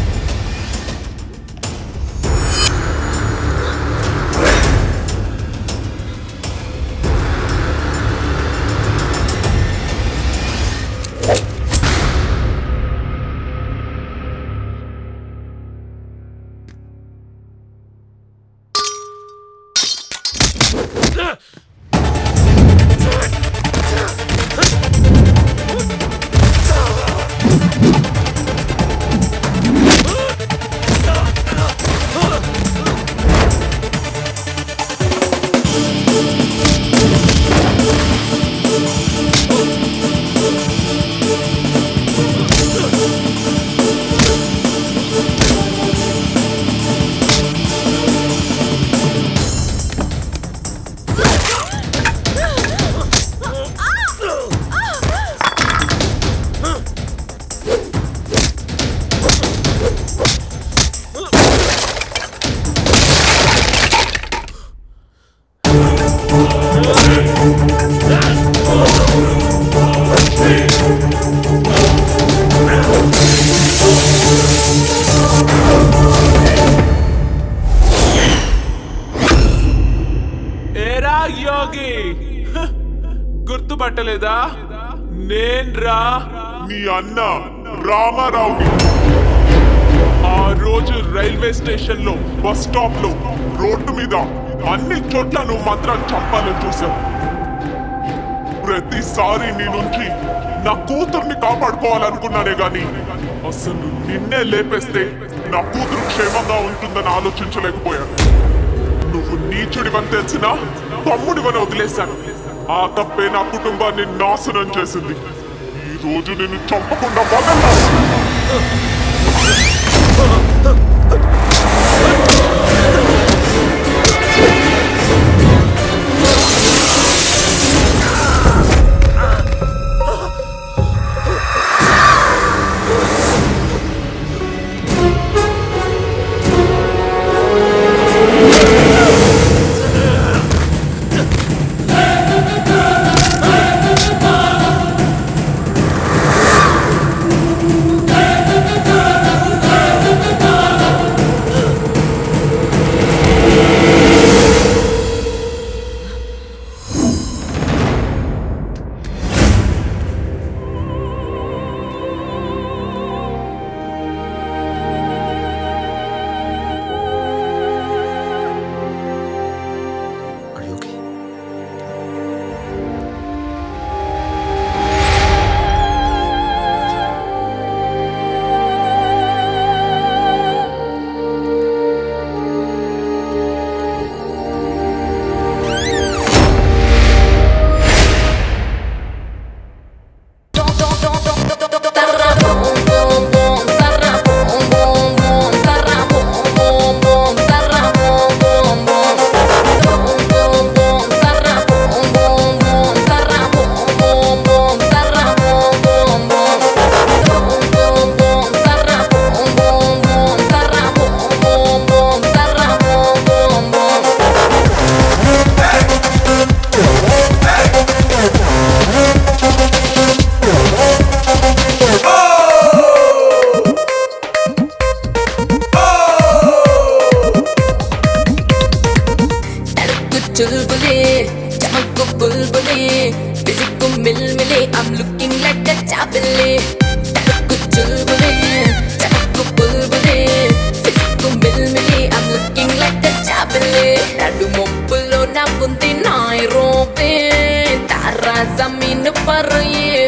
ఏరా యోగి హ, గుర్తుపట్టలేదా నేన్రా
నీ అన్న రామారావుని ఆ రోజు రైల్వే స్టేషన్ లో బస్ స్టాప్ లో రోడ్డు మీద అన్ని చోట్ల నువ్వు మాత్రం చంపాలని చూసావు ప్రతిసారి నీ నుంచి నా కూతుర్ని కాపాడుకోవాలనుకున్నానే గాని అసలు నిన్నే లేపేస్తే నా కూతురు క్షేమంగా ఉంటుందని ఆలోచించలేకపోయాను నువ్వు నీచుడివని తెలిసినా తమ్ముడివని వదిలేశాను ఆ తప్పే నా కుటుంబాన్ని నాశనం చేసింది ఈ రోజు నిన్ను చంపకుండా వదలను
ఆ చుల్బులే చమక్కు బుల్బులే ఫిజిక్కు మిల్మిలే ఐమ్ లుకింగ్ లైక్ అ చాబిలే తడుకు చుల్బులే చమక్కు బుల్బులే ఫిజిక్కు మిల్మిలే ఐమ్ లుకింగ్ లైక్ అ చాబిలే నడు మొప్పులో నా ఉంది నాయ్ రోపే తారా జమీన్ పర్ ఏ